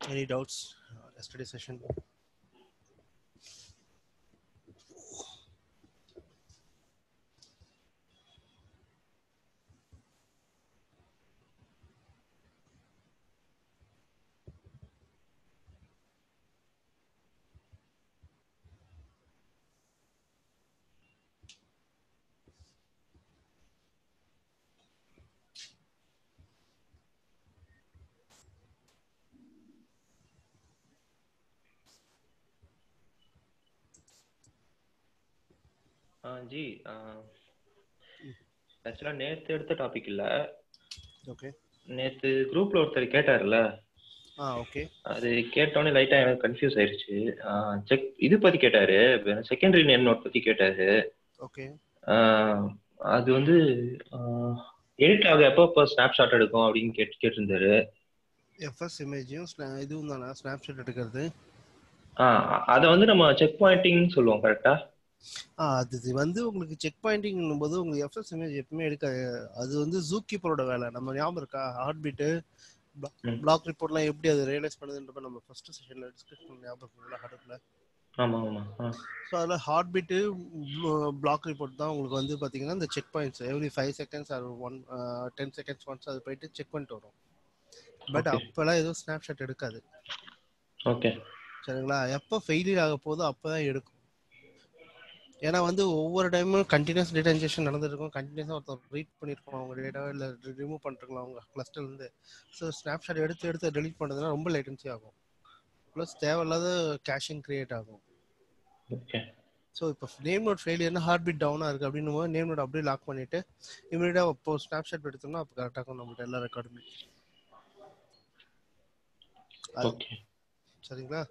Any doubts? Uh, yesterday session. ஆ ஜி ஆக்சுவலாக நேற்று எடுத்த டாபிக் இல்லை Okay. நேற்று குரூப்பில் ஒருத்தர் கேட்டார்ல Ah, okay. அது கேட்டோன்னே லைட்டாக எனக்கு கன்ஃபியூஸ் ஆயிடுச்சு செக் இது பற்றி கேட்டார் செகண்டரி நேம் நோட் பற்றி கேட்டார் Okay. அது வந்து எடிட் ஆக எப்போ இப்போ ஸ்னாப்ஷாட் எடுக்கும் அப்படின்னு கேட்டு கேட்டிருந்தாரு FS இமேஜையும் இதுவும் தானே ஸ்னாப்ஷாட் எடுக்கிறது ஆ அதை வந்து நம்ம செக் பாயிண்டிங்னு சொல்லுவோம் கரெக்டா ஆ அது இது வந்து உங்களுக்கு செக் பாயிண்டிங் போது உங்களுக்கு எஃப்எஸ் இமேஜ் எப்பவுமே எடுக்க அது வந்து ஜூ கீப்பரோட வேலை நம்ம ஞாபகம் இருக்கா ஹார்ட் பீட்டு ம். பிளாக் ரிப்போர்ட்லாம் எப்படி அது ரியலைஸ் பண்ணுதுன்ற நம்ம ஃபர்ஸ்ட் செஷன்ல டிஸ்கஸ் பண்ண ஞாபகம் இருக்குங்களா ஹார்ட்ல ஆமாம் ஆமாம் ஆ ஸோ அதில் ஹார்ட் பீட்டு பிளாக் ரிப்போர்ட் தான் உங்களுக்கு வந்து பார்த்தீங்கன்னா இந்த check points every five seconds or one ten seconds once அது போயிட்டு செக் பண்ணிட்டு வரும் பட் Okay. அப்போல்லாம் எதுவும் ஸ்னாப்ஷாட் எடுக்காது ஓகே சரிங்களா எப்போ ஃபெயிலியர் ஆக போதோ அப்போ தான் எடுக்கும் ஏன்னா வந்து ஒவ்வொரு டைமும் கண்டினியூஸ் டேட்டா இன்ஜெக்ஷன் நடந்திருக்கும் கண்டினியூஸாக ஒருத்தர் ரீட் பண்ணியிருக்கோம் அவங்க டேட்டாவை இல்லை ரிமூவ் பண்ணிருக்கலாம் அவங்க கிளஸ்டர்லேருந்து ஸோ ஸ்னாப்ஷாட் எடுத்து எடுத்து டெலீட் பண்ணுறதுனா ரொம்ப லேட்டன்சி ஆகும் ப்ளஸ் தேவையில்லாத கேஷிங் கிரியேட் ஆகும் ஓகே ஸோ இப்போ நேம் நோட் ஃபெயிலியர்னா ஹார்ட் பீட் டவுனாக இருக்குது அப்படின்னும் போது நேம் நோட் அப்படியே லாக் பண்ணிட்டு இமீடியட்டாக இப்போ ஸ்னாப்ஷாட் எடுத்தோம்னா அப்போ கரெக்டாக இருக்கும் நம்மகிட்ட எல்லா ரெக்கார்டுமே அது- ஓகே சரிங்களா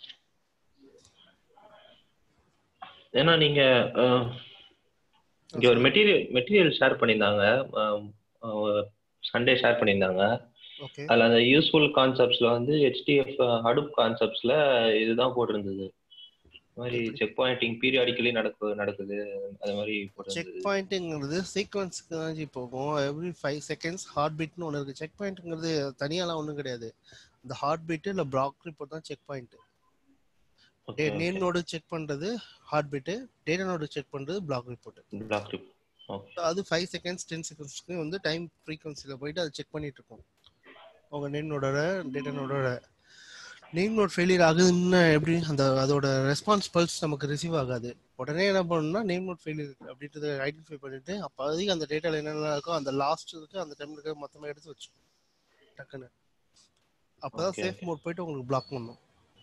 ஏன்னா நீங்க அஹ், இங்க ஒரு மெட்டீரியல் மெட்டீரியல் ஷேர் பண்ணியிருந்தாங்க சண்டே ஷேர் பண்ணியிருந்தாங்க ஓகே அதுல அந்த யூஸ்ஃபுல் கான்செப்ட்ஸ்ல வந்து ஹெச்டிஎஃப் ஹடுப் கான்செப்ட்ஸ்ல இதுதான் போட்டிருந்தது இந்த மாதிரி செக் பாயிண்டிங் பீரியாடிக்கலி நடக்கு நடக்குது அது மாதிரி செக் போட்டிருந்தது பாயிண்ட்டுங்கிறது சீக்வன்ஸ்க்கு தான் ஜி போகும் எவ்ரி ஃபைவ் செகண்ட்ஸ் ஹார்ட் பீட்னு ஒன்று இருக்குது செக் பாயிண்ட்டுங்கிறது தனியாலாம் ஒன்றும் கிடையாது இந்த ஹார்ட் பீட்டு இல்லை பிளாக் ரிப்போர்ட் தான் check point okay name node check பண்ணுறது heart beat data node check பண்ணுறது பிளாக் ரிப்போர்ட் பிளாக் ரிப் ஓகே அது ஃபைவ் செகண்ட்ஸ் டென் செகண்ட்ஸ்க்கு வந்து டைம் ஃப்ரீக்வன்சியில் போயிட்டு அது செக் பண்ணிட்டு இருக்கும் உங்கள் நேம் நோடோட டேட்டா நோடோட நேம் நோட் ஃபெயிலியர் ஆகுதுன்னு எப்படி அந்த அதோட ரெஸ்பான்ஸ் பல்ஸ் நமக்கு ரிசீவ் ஆகாது உடனே என்ன பண்ணணும்னா நேம் நோட் ஃபெயிலியர் அப்படின்றத ஐடென்டிஃபை பண்ணிட்டு அப்போ அதிகம் அந்த டேட்டால என்னென்ன இருக்கோ அந்த லாஸ்ட் இருக்கு அந்த டைம் இருக்க மொத்தமாக எடுத்து வச்சு டக்குன்னு அப்பதான் Okay, சேஃப் மோட் போயிட்டு உங்களுக்கு பிளாக் பண்ணும்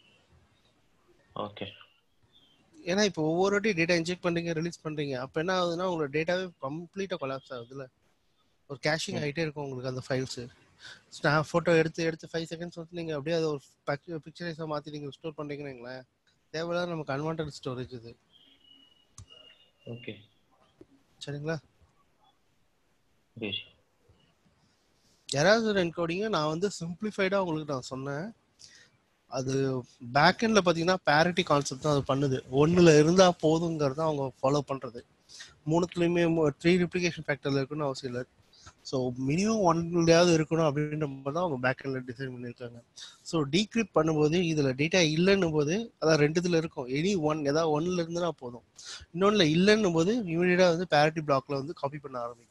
ஓகே ஏன்னா இப்போ ஒவ்வொரு வாட்டி டேட்டா இன்ஜெக்ட் பண்றீங்க ரிலீஸ் பண்றீங்க அப்போ என்ன ஆகுதுன்னா உங்களோட டேட்டாவே கம்ப்ளீட்டாக கொலாப்ஸ் ஆகுதுல்ல ஒரு கேஷிங் ஆகிட்டே இருக்கும் உங்களுக்கு அந்த ஃபைல்ஸ் ஸ்னாப் ஃபோட்டோ எடுத்து எடுத்து ஃபைவ் செகண்ட்ஸ் வந்து நீங்கள் அப்படியே அதை ஒரு பிக்சரைஸாக மாற்றி நீங்கள் ஸ்டோர் பண்ணுறீங்கன்னு வைங்களேன் தேவையில்லாத நமக்கு அன்வான்ட் ஸ்டோரேஜ் இது ஓகே சரிங்களா ஓகே யாராவது ஒரு என்கோடிங்க நான் வந்து சிம்பிளிஃபைடாக உங்களுக்கு நான் சொன்னேன் அது பேக் எண்டில் பார்த்தீங்கன்னா பேரிட்டி கான்செப்ட் தான் அது பண்ணுது ஒன்றில் இருந்தால் போதுங்கிறத அவங்க ஃபாலோ பண்ணுறது மூணுத்துலேயுமே த்ரீ ரிப்ளிகேஷன் ஃபேக்டரில் இருக்குன்னு அவசியம் இல்லை ஸோ மினிமம் ஒன்லையாவது இருக்கணும் அப்படின்ற மாதிரி தான் அவங்க பேக் எண்டில் டிசைன் பண்ணியிருக்காங்க ஸோ டீக்ரிப் பண்ணும்போது இதில் டேட்டா இல்லைன்னும் போது அதான் ரெண்டு இதில் இருக்கும் எனி ஒன் ஏதாவது ஒன்ல இருந்துனா போதும் இன்னொன்றில் இல்லைன்னும் போது இமீடியட்டாக வந்து பேரிட்டி பிளாக்ல வந்து காப்பி பண்ண ஆரம்பிக்கும்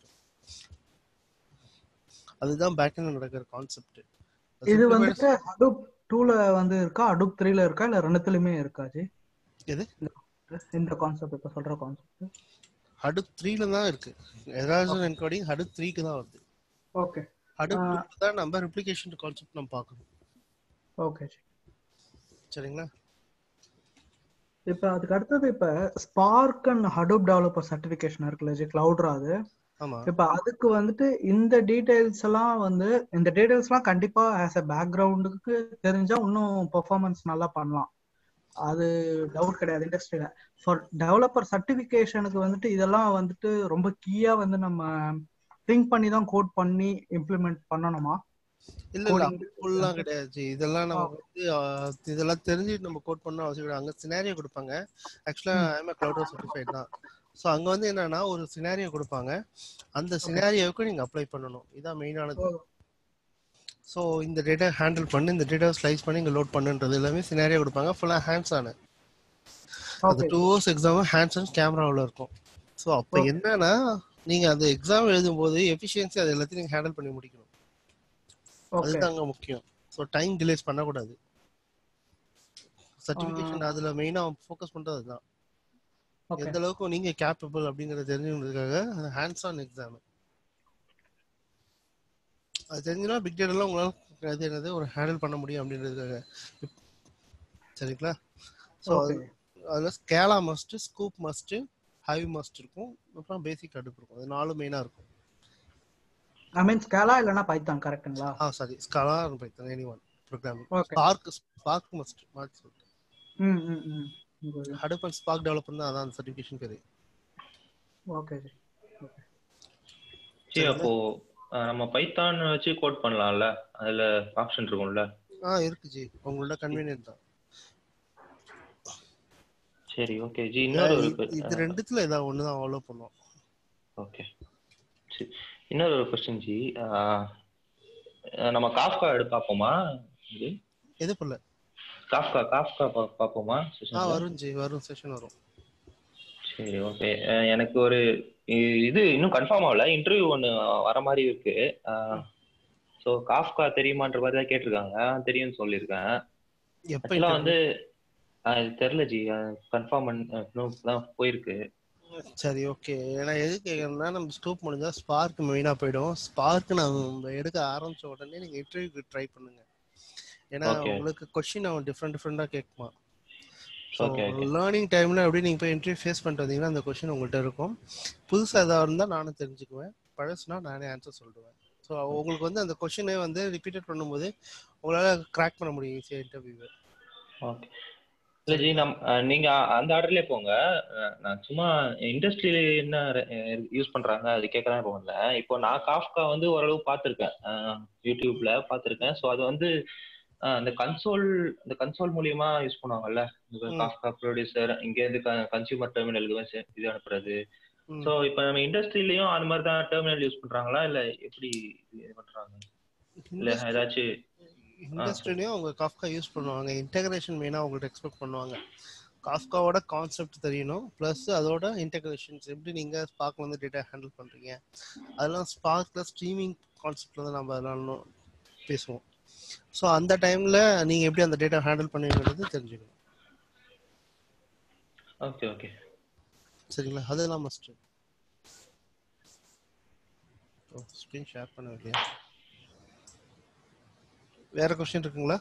அதுதான் பேக் எண்டில் நடக்கிற கான்செப்ட் இது வந்துட்டு ஹடூப் டூல வந்து இருக்கா ஹடூப் த்ரீல இருக்கா இல்ல ரெண்டுத்துலயுமே இருக்கா ஜி எது? இந்த கான்செப்ட் இப்ப சொல்ற கான்செப்ட் ஹடுப் த்ரீல தான் இருக்கு எராசன் என்கோடிங் ஹடுப் த்ரீக்கு தான் வருது ஓகே ஹடுப் ஆ. டூல தான் நம்ம ரிப்ளிகேஷன் கான்செப்ட் நம்ம பார்க்கணும் ஓகே ஜி சரிங்களா இப்ப அதுக்கு அடுத்தது இப்ப Spark and Hadoop developer certification இருக்குல்ல ஜி கிளவுட்ரா அது ஆமா இப்ப அதுக்கு வந்துட்டு இந்த டீடைல்ஸ் எல்லாம் வந்து இந்த டீடைல்ஸ் எல்லாம் கண்டிப்பா ஆஸ் அ பேக்ரவுண்டுக்கு தெரிஞ்சா இன்னும் பெர்ஃபார்மன்ஸ் நல்லா பண்ணலாம் அது டவுட் கிடையாது இண்டஸ்ட்ரியில ஃபார் டெவலப்பர் சர்டிபிகேஷனுக்கு வந்துட்டு இதெல்லாம் வந்துட்டு ரொம்ப கீயா வந்து நம்ம திங்க் பண்ணி தான் கோட் பண்ணி இம்ப்ளிமெண்ட் பண்ணணுமா இல்ல இல்ல Coding. ஃபுல்லாம் கிடையாது ஜி. இதெல்லாம் நம்ம வந்து ஆ, இதெல்லாம் தெரிஞ்சு நம்ம கோட் பண்ண அவசியம் கிடையாது அங்க சினாரியோ கொடுப்பாங்க ஆக்சுவலா ஐம் கிளவுட் சர்டிஃபைட் தான் ஸோ அங்க வந்து என்னன்னா ஒரு சினாரியோ கொடுப்பாங்க அந்த சினாரியோவுக்கு நீங்க அப்ளை பண்ணணும் இதான் மெயினானது ஸோ இந்த டேட்டா ஹேண்டில் பண்ணி இந்த டேட்டா ஸ்லைஸ் பண்ணி இங்கே லோட் பண்ணுன்றது எல்லாமே சினாரியா கொடுப்பாங்க ஃபுல்லாக ஹேண்ட்ஸ் ஆனு அது okay two hours exam hands and கேமராவில் இருக்கும் ஸோ அப்போ Okay. என்னன்னா நீங்க அந்த எக்ஸாம் எழுதும்போது எஃபிஷியன்சி அது எல்லாத்தையும் நீங்க ஹேண்டில் பண்ணி முடிக்கணும் ஓகே அதுதான் அங்க முக்கியம் ஸோ டைம் டிலேஸ் பண்ணக்கூடாது சர்டிஃபிகேஷன் அதுல மெயினா ஃபோக்கஸ் பண்றது அதுதான் ஓகே எந்த அளவுக்கு நீங்க கேப்பபிள் அப்படிங்கறத தெரிஞ்சுக்கிறதுக்காக அந்த ஹேண்ட்ஸ் ஆன் எக்ஸாம் அது தெரிஞ்சுனா பிக் டேட்டாலாம் உங்களால அது என்னது ஒரு ஹேண்டில் பண்ண முடியும் அப்படின்றதுக்காக இப்- சரிங்களா ஸோ ஓகே அதுல Scala must Sqoop must Hive must இருக்கும் அப்புறம் பேசிக் அடுப்பு இருக்கும் அது நாலு மெயினா இருக்கும் ஐ மீன் ஸ்கேலா இல்லனா பைத்தான் கரெக்ட்டுங்களா ஆ sorry Scala Python any one programming okay Spark Spark must மாற்றி சொல்லிட்டு ம் ம் ம் புரியுது. ஹடப் அண்ட் ஸ்பார்க் டெவலப்பர் தான் அதான் அந்த சர்டிஃபிகேஷன் பேரு ஓகே ஜி சரி அப்போ அஹ், நம்ம பைத்தான் வச்சு கோட் பண்ணலாம்ல அதுல ஆப்ஷன் இருக்கும்ல ஆ இருக்கு ஜி உங்களோட கன்வீனியன்ட் தான் சரி ஓகே ஜி இன்னொரு ஒரு இது- இது ரெண்டுத்துல ஏதாவது ஒன்று தான் ஃபாலோ பண்ணுவோம் ஓகே சரி இன்னொரு ஒரு கொஸ்டின் ஜி அஹ், அஹ், நம்ம காஃப்கா எடுத்து பார்ப்போமா இது எது புள்ள காஃப்கா காஃப்கா பா- பார்ப்போமா ஆ sessionல? வரும் ஜி வரும் செஷன் வரும் சரி ஓகே எனக்கு ஒரு இ- இது இன்னும் கன்ஃபார்ம் ஆகல இன்டர்வியூ ஒன்று வர மாதிரி இருக்கு ஸோ காஃப்கா தெரியுமான்ற மாதிரி தான் கேட்டிருக்காங்க தெரியும்னு சொல்லியிருக்கேன் எப்போ ஆக்சுவலாக வந்து அஹ், இது தெரில ஜி கன்ஃபார்ம் இன்னும் தான் போயிருக்கு சரி ஓகே ஏன்னா எது கேட்கறேன்னா நம்ம ஸ்டூப் முடிஞ்சா ஸ்பார்க் மெயினாக போயிடும் ஸ்பார்க் நம்ம எடுக்க ஆரம்பிச்ச உடனே நீங்க இன்டர்வியூக்கு ட்ரை பண்ணுங்க ஏன்னா Okay. உங்களுக்கு கொஸ்டின் அவன் டிஃப்ரெண்ட் டிஃப்ரெண்டாக கேட்குமா ஸோ Okay, okay. லேர்னிங் டைம்ல எப்படி நீங்க போய் இன்டர்வியூ ஃபேஸ் பண்ணிட்டு வந்தீங்கன்னா அந்த கொஸ்டின் உங்கள்கிட்ட இருக்கும் புதுசாக ஏதாவது இருந்தால் நானும் தெரிஞ்சுக்குவேன் பழசுனா நானே ஆன்சர் சொல்லிடுவேன் ஸோ உங்களுக்கு வந்து அந்த கொஸ்டினை வந்து ரிப்பீட்டட் பண்ணும்போது உங்களால் கிராக் பண்ண முடியும் ஈஸியாக இன்டர்வியூவை ஓகே இல்லை ஜி நம் அஹ், நீங்க அந்த ஆர்டர்லேயே போங்க அஹ், நான் சும்மா இண்டஸ்ட்ரியில என்ன யூஸ் பண்றாங்க அது கேட்கலாம் இப்போ வந்தேன் இப்போ நான் காஃப்கா வந்து ஓரளவு பார்த்துருக்கேன் யூடியூப்ல பார்த்துருக்கேன் ஸோ அது வந்து அஹ், அந்த கன்சோல் அந்த கன்சோல் மூலியமா யூஸ் பண்ணுவாங்கல்ல இந்த ம். காஃப்கா ப்ரொடியூசர் இங்கேருந்து கன்சியூமர் டெர்மினலுக்கு இது அனுப்புறது ம். ஸோ இப்போ நம்ம இண்டஸ்ட்ரியிலையும் அந்த மாதிரி தான் டெர்மினல் யூஸ் பண்றாங்களா இல்ல எப்படி இது பண்றாங்க இல்ல ஏதாச்சும் இண்டஸ்ட்ரிலையும் அவங்க காஃப்கா யூஸ் பண்ணுவாங்க இன்டகிரேஷன் மெயினாக அவங்கள்ட்ட எக்ஸ்பெக்ட் பண்ணுவாங்க காஃப்காவோட கான்செப்ட் தெரியணும் ப்ளஸ் அதோட இன்டகிரேஷன்ஸ் எப்படி நீங்கள் ஸ்பார்க்ல வந்து டேட்டா ஹேண்டில் பண்ணுறீங்க அதெல்லாம் ஸ்பார்க்ல ஸ்ட்ரீமிங் கான்செப்ட்ல தான் நம்ம அதெல்லாம் இன்னும் பேசுவோம் ஸோ அந்த டைமில் நீங்கள் எப்படி அந்த டேட்டா ஹேண்டில் பண்ணுவீங்கிறது தெரிஞ்சுக்கணும் ஓகே ஓகே சரிங்களா அதெல்லாம் மஸ்ட் ஸ்க்ரீன் ஷேர் பண்ண இல்லையா வேற கொஸ்டின் இருக்குங்களா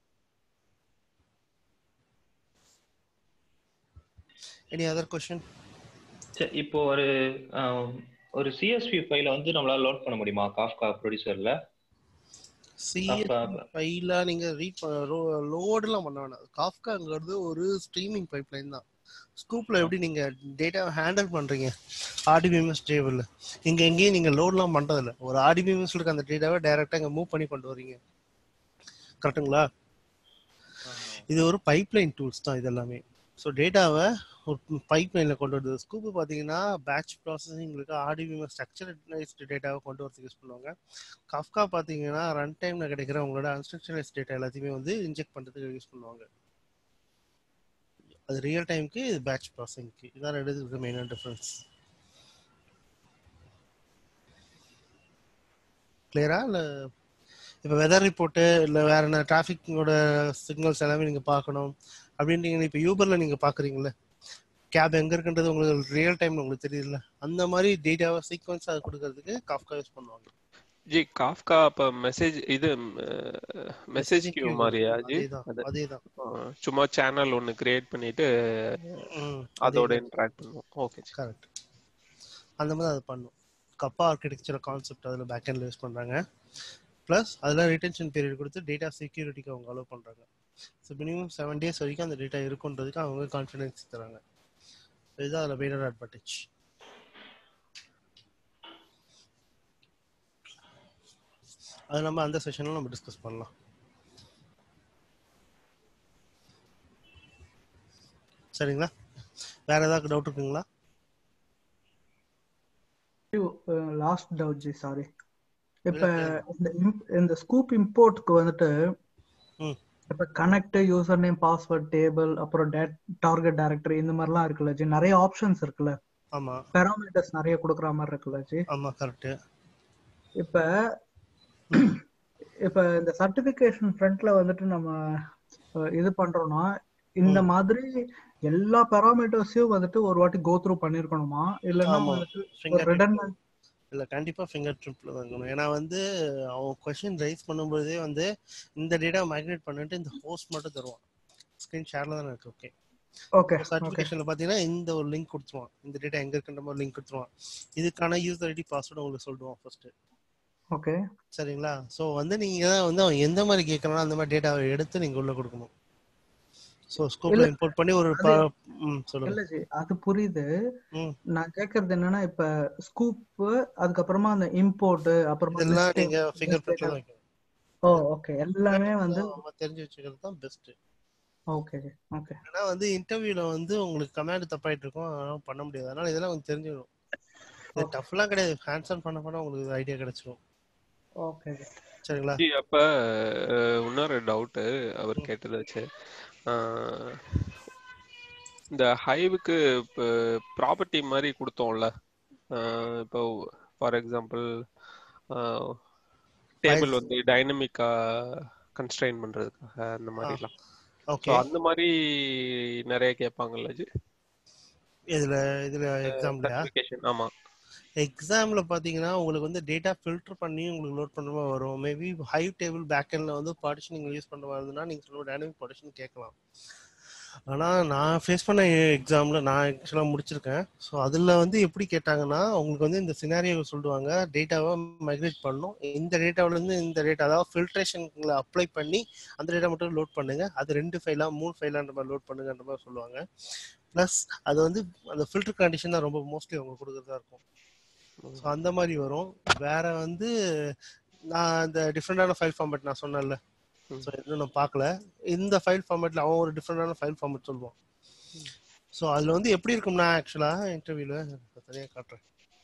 எனி அதர் கொஸ்டின் சரி இப்போ ஒரு ஆஹ், ஒரு சிஎஸ்பி ஃபைல வந்து நம்மளால லோட் பண்ண முடியுமா காஃப்கா ப்ரொடியூசர்ல சிஎஸ் ஃபைல நீங்க ரீட் லோடுலாம் பண்ண வேணாம் காஃப்காங்கிறது ஒரு ஸ்ட்ரீமிங் பைப்லைன் தான் ஸ்கூப்ல எப்படி நீங்க டேட்டா ஹேண்டில் பண்றீங்க ஆர்டிபிஎம்எஸ் டேபிள் இங்க எங்கேயும் நீங்க லோட்லாம் பண்றது இல்ல ஒரு ஆர்டிபிஎம்எஸ் இருக்க அந்த டேட்டாவை டைரக்டா இங்க மூவ் பண்ணி கொண்டு வரீங்க கரெக்ட்டுங்களா இது ஒரு பைப்லைன் டூல்ஸ் தான் இது எல்லாமே ஸோ டேட்டாவை ஒரு பைப்லைனில் கொண்டு வருது ஸ்கூப்பு பார்த்தீங்கன்னா பேட்ச் ப்ராசஸிங்களுக்கு ஆர்டிபிஎம்எஸ் ஸ்ட்ரக்சரைஸ்டு டேட்டாவை கொண்டு வரதுக்கு யூஸ் பண்ணுவாங்க கஃப்கா பார்த்தீங்கன்னா ரன் டைமில் கிடைக்கிற உங்களோட அன்ஸ்ட்ரக்சரைஸ் டேட்டா எல்லாத்தையுமே வந்து இன்ஜெக்ட் பண்ணுறதுக்கு யூஸ் பண்ணுவாங்க அது ரியல் டைமுக்கு இது பேட்ச் ப்ராசஸிங்க்கு இதான் ரெண்டு இருக்க மெயினான டிஃப்ரென்ஸ் கிளியரா இல்லை இப்போ வெதர் ரிப்போர்ட்டு இல்லை வேற என்ன டிராஃபிக்கோட சிக்னல்ஸ் எல்லாமே நீங்கள் பார்க்கணும் அப்படின்றீங்க இப்போ யூபரில் நீங்கள் பார்க்குறீங்களே கேப் எங்கே இருக்குன்றது உங்களுக்கு ரியல் டைமில் உங்களுக்கு தெரியுதுல்ல அந்த மாதிரி டேட்டாவை சீக்வன்ஸாக கொடுக்கறதுக்கு காஃப்கா யூஸ் பண்ணுவாங்க ஜி காஃப்கா அப்ப மெசேஜ் இது மெசேஜ் கியூ மாதிரியா ஜி அதேதான் அது அதேதான் ஆ, சும்மா சேனல் ஒன்னு கிரியேட் பண்ணிட்டு ம், அதோட அதேதான். இன்டராக்ட் பண்ணுவோம் ஓகே ஜி கரெக்ட் அந்த மாதிரி அது பண்ணும் கப்பா ஆர்கிடெக்சர் கான்செப்ட் அதில் பேக் எண்டில் யூஸ் பண்ணுறாங்க ப்ளஸ் அதில் ரிட்டென்ஷன் பீரியட் கொடுத்து டேட்டா செக்யூரிட்டிக்கு அவங்க அலோவ் பண்ணுறாங்க ஸோ மினிமம் செவன் டேஸ் வரைக்கும் அந்த டேட்டா இருக்குன்றதுக்கு அவங்க கான்ஃபிடன்ஸ் தராங்க இதுதான் அதில் பெயினர் அட்வான்டேஜ் அது நம்ம அந்த செஷனில் நம்ம டிஸ்கஸ் பண்ணலாம் சரிங்களா வேற ஏதாவது டவுட் இருக்குங்களா லாஸ்ட் டவுட் ஜி சாரி இப்ப இந்த im- இந்த ஸ்கூப் இம்போர்ட்க்கு வந்துட்டு ம். இப்ப connect user name password table அப்புறம் டார்கெட் டைரக்டரி இந்த மாதிரிலாம் இருக்குல்ல ஜி நிறைய ஆப்ஷன்ஸ் இருக்குல்ல ஆமா பெராமீட்டர்ஸ் நிறைய கொடுக்குற மாதிரி இருக்குல்ல ஜி ஆமா கரெக்ட் இப்ப இப்ப இந்த சர்டிபிகேஷன் ஃப்ரண்ட்ல வந்துட்டு நம்ம அஹ், இது பண்றோம்னா இந்த மாதிரி எல்லா பெராமீட்டர்ஸையும் வந்துட்டு ஒரு வாட்டி கோ த்ரூ பண்ணிருக்கணுமா இல்லைன்னா ஆமா. வந்துட்டு ஒரு ஃபிங்கர் redundant இல்ல கண்டிப்பா ஃபிங்கர் ட்ரிப்ல தான் இருக்கணும் ஏன்னா வந்து அவன் கொஸ்டின் ரைஸ் பண்ணும்போதே வந்து இந்த டேட்டா மைக்ரேட் பண்ணிட்டு இந்த ஹோஸ்ட் மட்டும் தருவான் ஸ்கிரீன் ஷேர்ல தான் இருக்கு ஓகே ஓகே ஓகே சர்டிபிகேஷன்ல பாத்தீங்கன்னா இந்த ஒரு லிங்க் கொடுத்துருவான் இந்த டேட்டா எங்க இருக்குன்ற மாதிரி லிங்க் கொடுத்துருவான் இதுக்கான யூசர் ஐடி பாஸ்வேர்டு உங்களுக்கு சொல்லிடுவான் ஃபர்ஸ்ட் ஓகே சரிங்களா சோ வந்து நீங்க தான் வந்து அவன் எந்த மாதிரி கேட்கறானோ அந்த மாதிரி டேட்டாவை எடுத்து நீங்க உள்ள கொடுக்கணும் சோ ஸ்கோப்ல இல்ல, இம்போர்ட் பண்ணி ஒரு அது- ப- ம் சொல்லுங்க இல்ல ஜி அது புரியுது ம் நான் கேக்குறது என்னன்னா இப்ப ஸ்கூப் அதுக்கப்புறமா அந்த இம்போர்ட் அப்புறமா இதெல்லாம் list- நீங்க ஃபிங்கர் பிரிண்ட்ல தான் வைக்கணும் ஓ ஓகே எல்லாமே வந்து அவன் தெரிஞ்சு வச்சுக்கிறது தான் பெஸ்ட் ஓகே ஜி ஓகே ஏன்னா வந்து இன்டர்வியூல வந்து உங்களுக்கு கமாண்ட் தப்பாயிட்டு இருக்கும் அதனால பண்ண முடியாது அதனால இதெல்லாம் உங்களுக்கு தெரிஞ்சிடும் இது Okay. டஃப்லாம் கிடையாது ஹேண்ட்ஸ் ஆன் பண்ண பண்ண உங்களுக்கு ஐடியா கிடைச்சிரும் ஓகே ஜி சரிங்களா ஜி, அப்ப அஹ், இன்னொரு டவுட் அவர் கேட்டது வச்சு அஹ், இந்த ஹைவுக்கு இப்போ ப்ராப்பர்ட்டி மாதிரி கொடுத்தோம்ல அஹ், இப்போ ஃபார் எக்ஸாம்பிள் டேபிள் வந்து டைனமிக்கா கன்ஸ்ட்ரைன் பண்றதுக்காக அந்த மாதிரிலாம் ஓகே ஸோ அந்த மாதிரி நிறைய கேட்பாங்கல்ல ஜி இதுல இதுல எக்ஸாம்லயா சர்டிஃபிகேஷன் ஆமா எக்ஸாம்ல பாத்தீங்கன்னா உங்களுக்கு வந்து டேட்டா ஃபில்டர் பண்ணி உங்களுக்கு லோட் பண்ற மாதிரி வரும் மேபி ஹை டேபிள் பேக்எண்ட்ல வந்து பார்ட்டிஷன் நீங்க யூஸ் பண்ற மாதிரி இருந்ததுன்னா நீங்க சொல்லுங்க டைனமிக் பார்ட்டிஷன் கேட்கலாம் ஆனா நான் ஃபேஸ் பண்ண எக்ஸாம்ல நான் ஆக்சுவலா முடிச்சிருக்கேன் ஸோ அதுல வந்து எப்படி கேட்டாங்கன்னா உங்களுக்கு வந்து இந்த சினாரியோ சொல்லுவாங்க டேட்டாவை மைக்ரேட் பண்ணணும் இந்த டேட்டாவில இருந்து இந்த டேட்டா அதாவது ஃபில்ட்ரேஷன்ல அப்ளை பண்ணி அந்த டேட்டா மட்டும் லோட் பண்ணுங்க அது ரெண்டு ஃபைலா மூணு ஃபைலான்ற மாதிரி லோட் பண்ணுங்கன்ற மாதிரி சொல்லுவாங்க ப்ளஸ் அது வந்து அந்த ஃபில்டர் கண்டிஷன் தான் ரொம்ப மோஸ்ட்லி அவங்க கொடுக்குறதா இருக்கும் ஸோ அந்த மாதிரி வரும் வேற வந்து நான் இந்த டிஃப்ரெண்டான ஃபைல் ஃபார்மேட் நான் சொன்னேன்ல ம். ஸோ இன்னும் நான் பார்க்கல இந்த ஃபைல் ஃபார்மேட்ல அவன் ஒரு டிஃப்ரெண்டான ஃபைல் ஃபார்மேட் சொல்லுவான் ஸோ அதில் வந்து எப்படி இருக்கும்னா ஆக்சுவலாக இன்டர்வியூவில் தனியாக காட்டுறேன்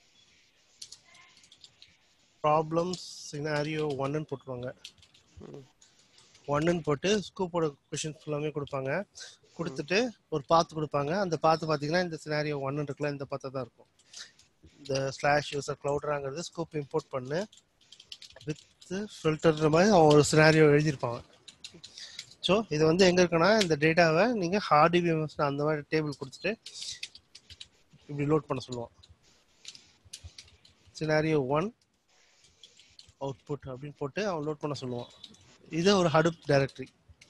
ப்ராப்ளம்ஸ் சினாரியோ ஒன்னு போட்டுருவாங்க ஒன்னு போட்டு ஸ்கூப்போட கொஷின்ஸ் ஃபுல்லாமே கொடுப்பாங்க கொடுத்துட்டு ஒரு பாத்து கொடுப்பாங்க அந்த பாத்து பார்த்தீங்கன்னா இந்த சினாரியோ ஒன்னு இருக்குல்ல இந்த பாத்து தான் இருக்கும் இந்த ஸ்லாஷ் யூசர் க்ளவுடராங்கிறது ஸ்கூப் இம்போர்ட் பண்ணு வித் ஃபில்டர்ன்ற மாதிரி அவன் ஒரு சினாரியோ எழுதியிருப்பாங்க ஸோ இது வந்து எங்க இருக்குன்னா இந்த டேட்டாவை நீங்க ஹார்ட் டிபிஎம்எஸ் அந்த மாதிரி டேபிள் கொடுத்துட்டு இப்படி லோட் பண்ண சொல்லுவான் சினாரியோ ஒன் அவுட்புட் அப்படின்னு போட்டு அவன் லோட் பண்ண சொல்லுவான் இது ஒரு ஹடுப் டைரக்டரி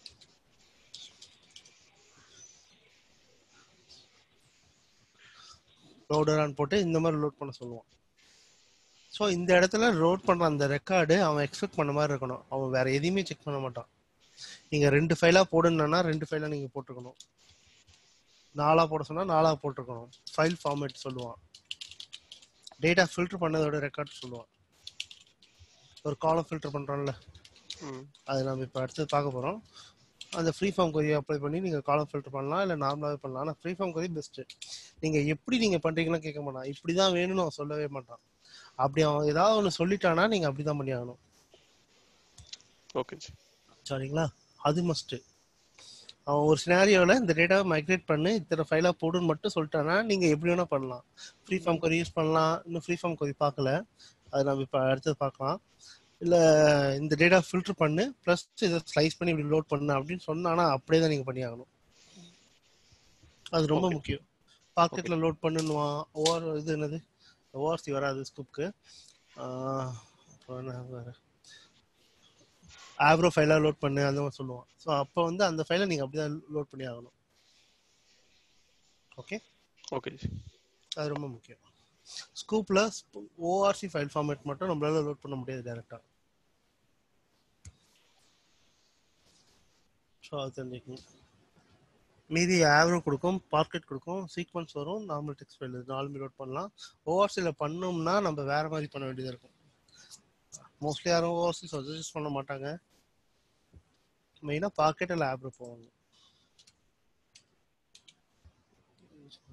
லோடரான் போட்டு இந்த மாதிரி லோட் பண்ண சொல்லுவான் ஸோ இந்த இடத்துல லோட் பண்ற அந்த ரெக்கார்டு அவன் எக்ஸ்பெக்ட் பண்ண மாதிரி இருக்கணும் அவன் வேற எதையுமே செக் பண்ண மாட்டான் நீங்க ரெண்டு ஃபைலா போடணும்னா ரெண்டு ஃபைலா நீங்க போட்டுக்கணும் நாலா போட சொன்னா நாலா போட்டிருக்கணும் ஃபைல் ஃபார்மேட் சொல்லுவான் டேட்டா ஃபில்டர் பண்ணதோட ரெக்கார்ட் சொல்லுவான் ஒரு காலம் ஃபில்டர் பண்றோம்ல ம் அது நம்ம இப்போ அடுத்து பார்க்க போகிறோம் அந்த ஃப்ரீ ஃபார்ம் கொரி அப்ளை பண்ணி நீங்கள் காலம் ஃபில்டர் பண்ணலாம் இல்லை நார்மலாகவே பண்ணலாம் ஆனால் ஃப்ரீ ஃபார்ம் கொரி பெஸ்ட்டு நீங்கள் எப்படி நீங்கள் பண்ணுறீங்கன்னு கேட்க மாட்டான் இப்படி தான் வேணும்னு அவன் சொல்லவே மாட்டான் அப்படி அவன் ஏதாவது ஒன்று சொல்லிட்டானா நீங்கள் அப்படி தான் பண்ணி ஆகணும் ஓகே ஜி சரிங்களா அது மஸ்ட்டு அவன் ஒரு சினாரியோவில் இந்த டேட்டாவை மைக்ரேட் பண்ணு இத்தனை ஃபைலாக போடுன்னு மட்டும் சொல்லிட்டானா நீங்கள் எப்படி வேணால் பண்ணலாம் ஃப்ரீ ஃபார்ம் கொரி யூஸ் பண்ணலாம் இன்னும் ஃப்ரீ ஃபார்ம் கொரி பார்க்கல அது நம்ம இப்போ அடுத்தது பார்க்கலாம் இல்லை இந்த டேட்டா ஃபில்டர் பண்ணு ப்ளஸ் இதை ஸ்லைஸ் பண்ணி இப்படி லோட் பண்ணு அப்படின்னு சொன்னானா அப்படியே தான் நீங்கள் பண்ணி ஆகணும் அது ரொம்ப Okay. முக்கியம் பாக்கெட்டில் லோட் பண்ணுன்னுவான் ஓஆர் இது என்னது ஓஆர்சி வராது ஸ்கூப்க்கு அப்புறம் என்ன வேறு ஆப்ரோ ஃபைலாக லோட் பண்ணு அந்த மாதிரி சொல்லுவான் ஸோ அப்போ வந்து அந்த ஃபைலை நீங்கள் அப்படி தான் லோட் பண்ணி ஆகணும் ஓகே ஓகே ஜி அது ரொம்ப முக்கியம் ஸ்கூப்ல ஓஆர்சி ஃபைல் ஃபார்மேட் மட்டும் நம்மளால லோட் பண்ண முடியாது டைரக்டா ஸோ அது தெரிஞ்சுக்கணும் மீதி ஆவரோ கொடுக்கும் பார்க்கெட் கொடுக்கும் சீக்வன்ஸ் வரும் நார்மல் டெக்ஸ்ட் ஃபைல் நாலுமே லோட் பண்ணலாம் ஓஆர்சியில் பண்ணோம்னா நம்ம வேற மாதிரி பண்ண வேண்டியதாக இருக்கும் மோஸ்ட்லி யாரும் ஓஆர்சி சஜஸ்ட் பண்ண மாட்டாங்க மெயினாக பாக்கெட் இல்லை ஆப்ரோ போவாங்க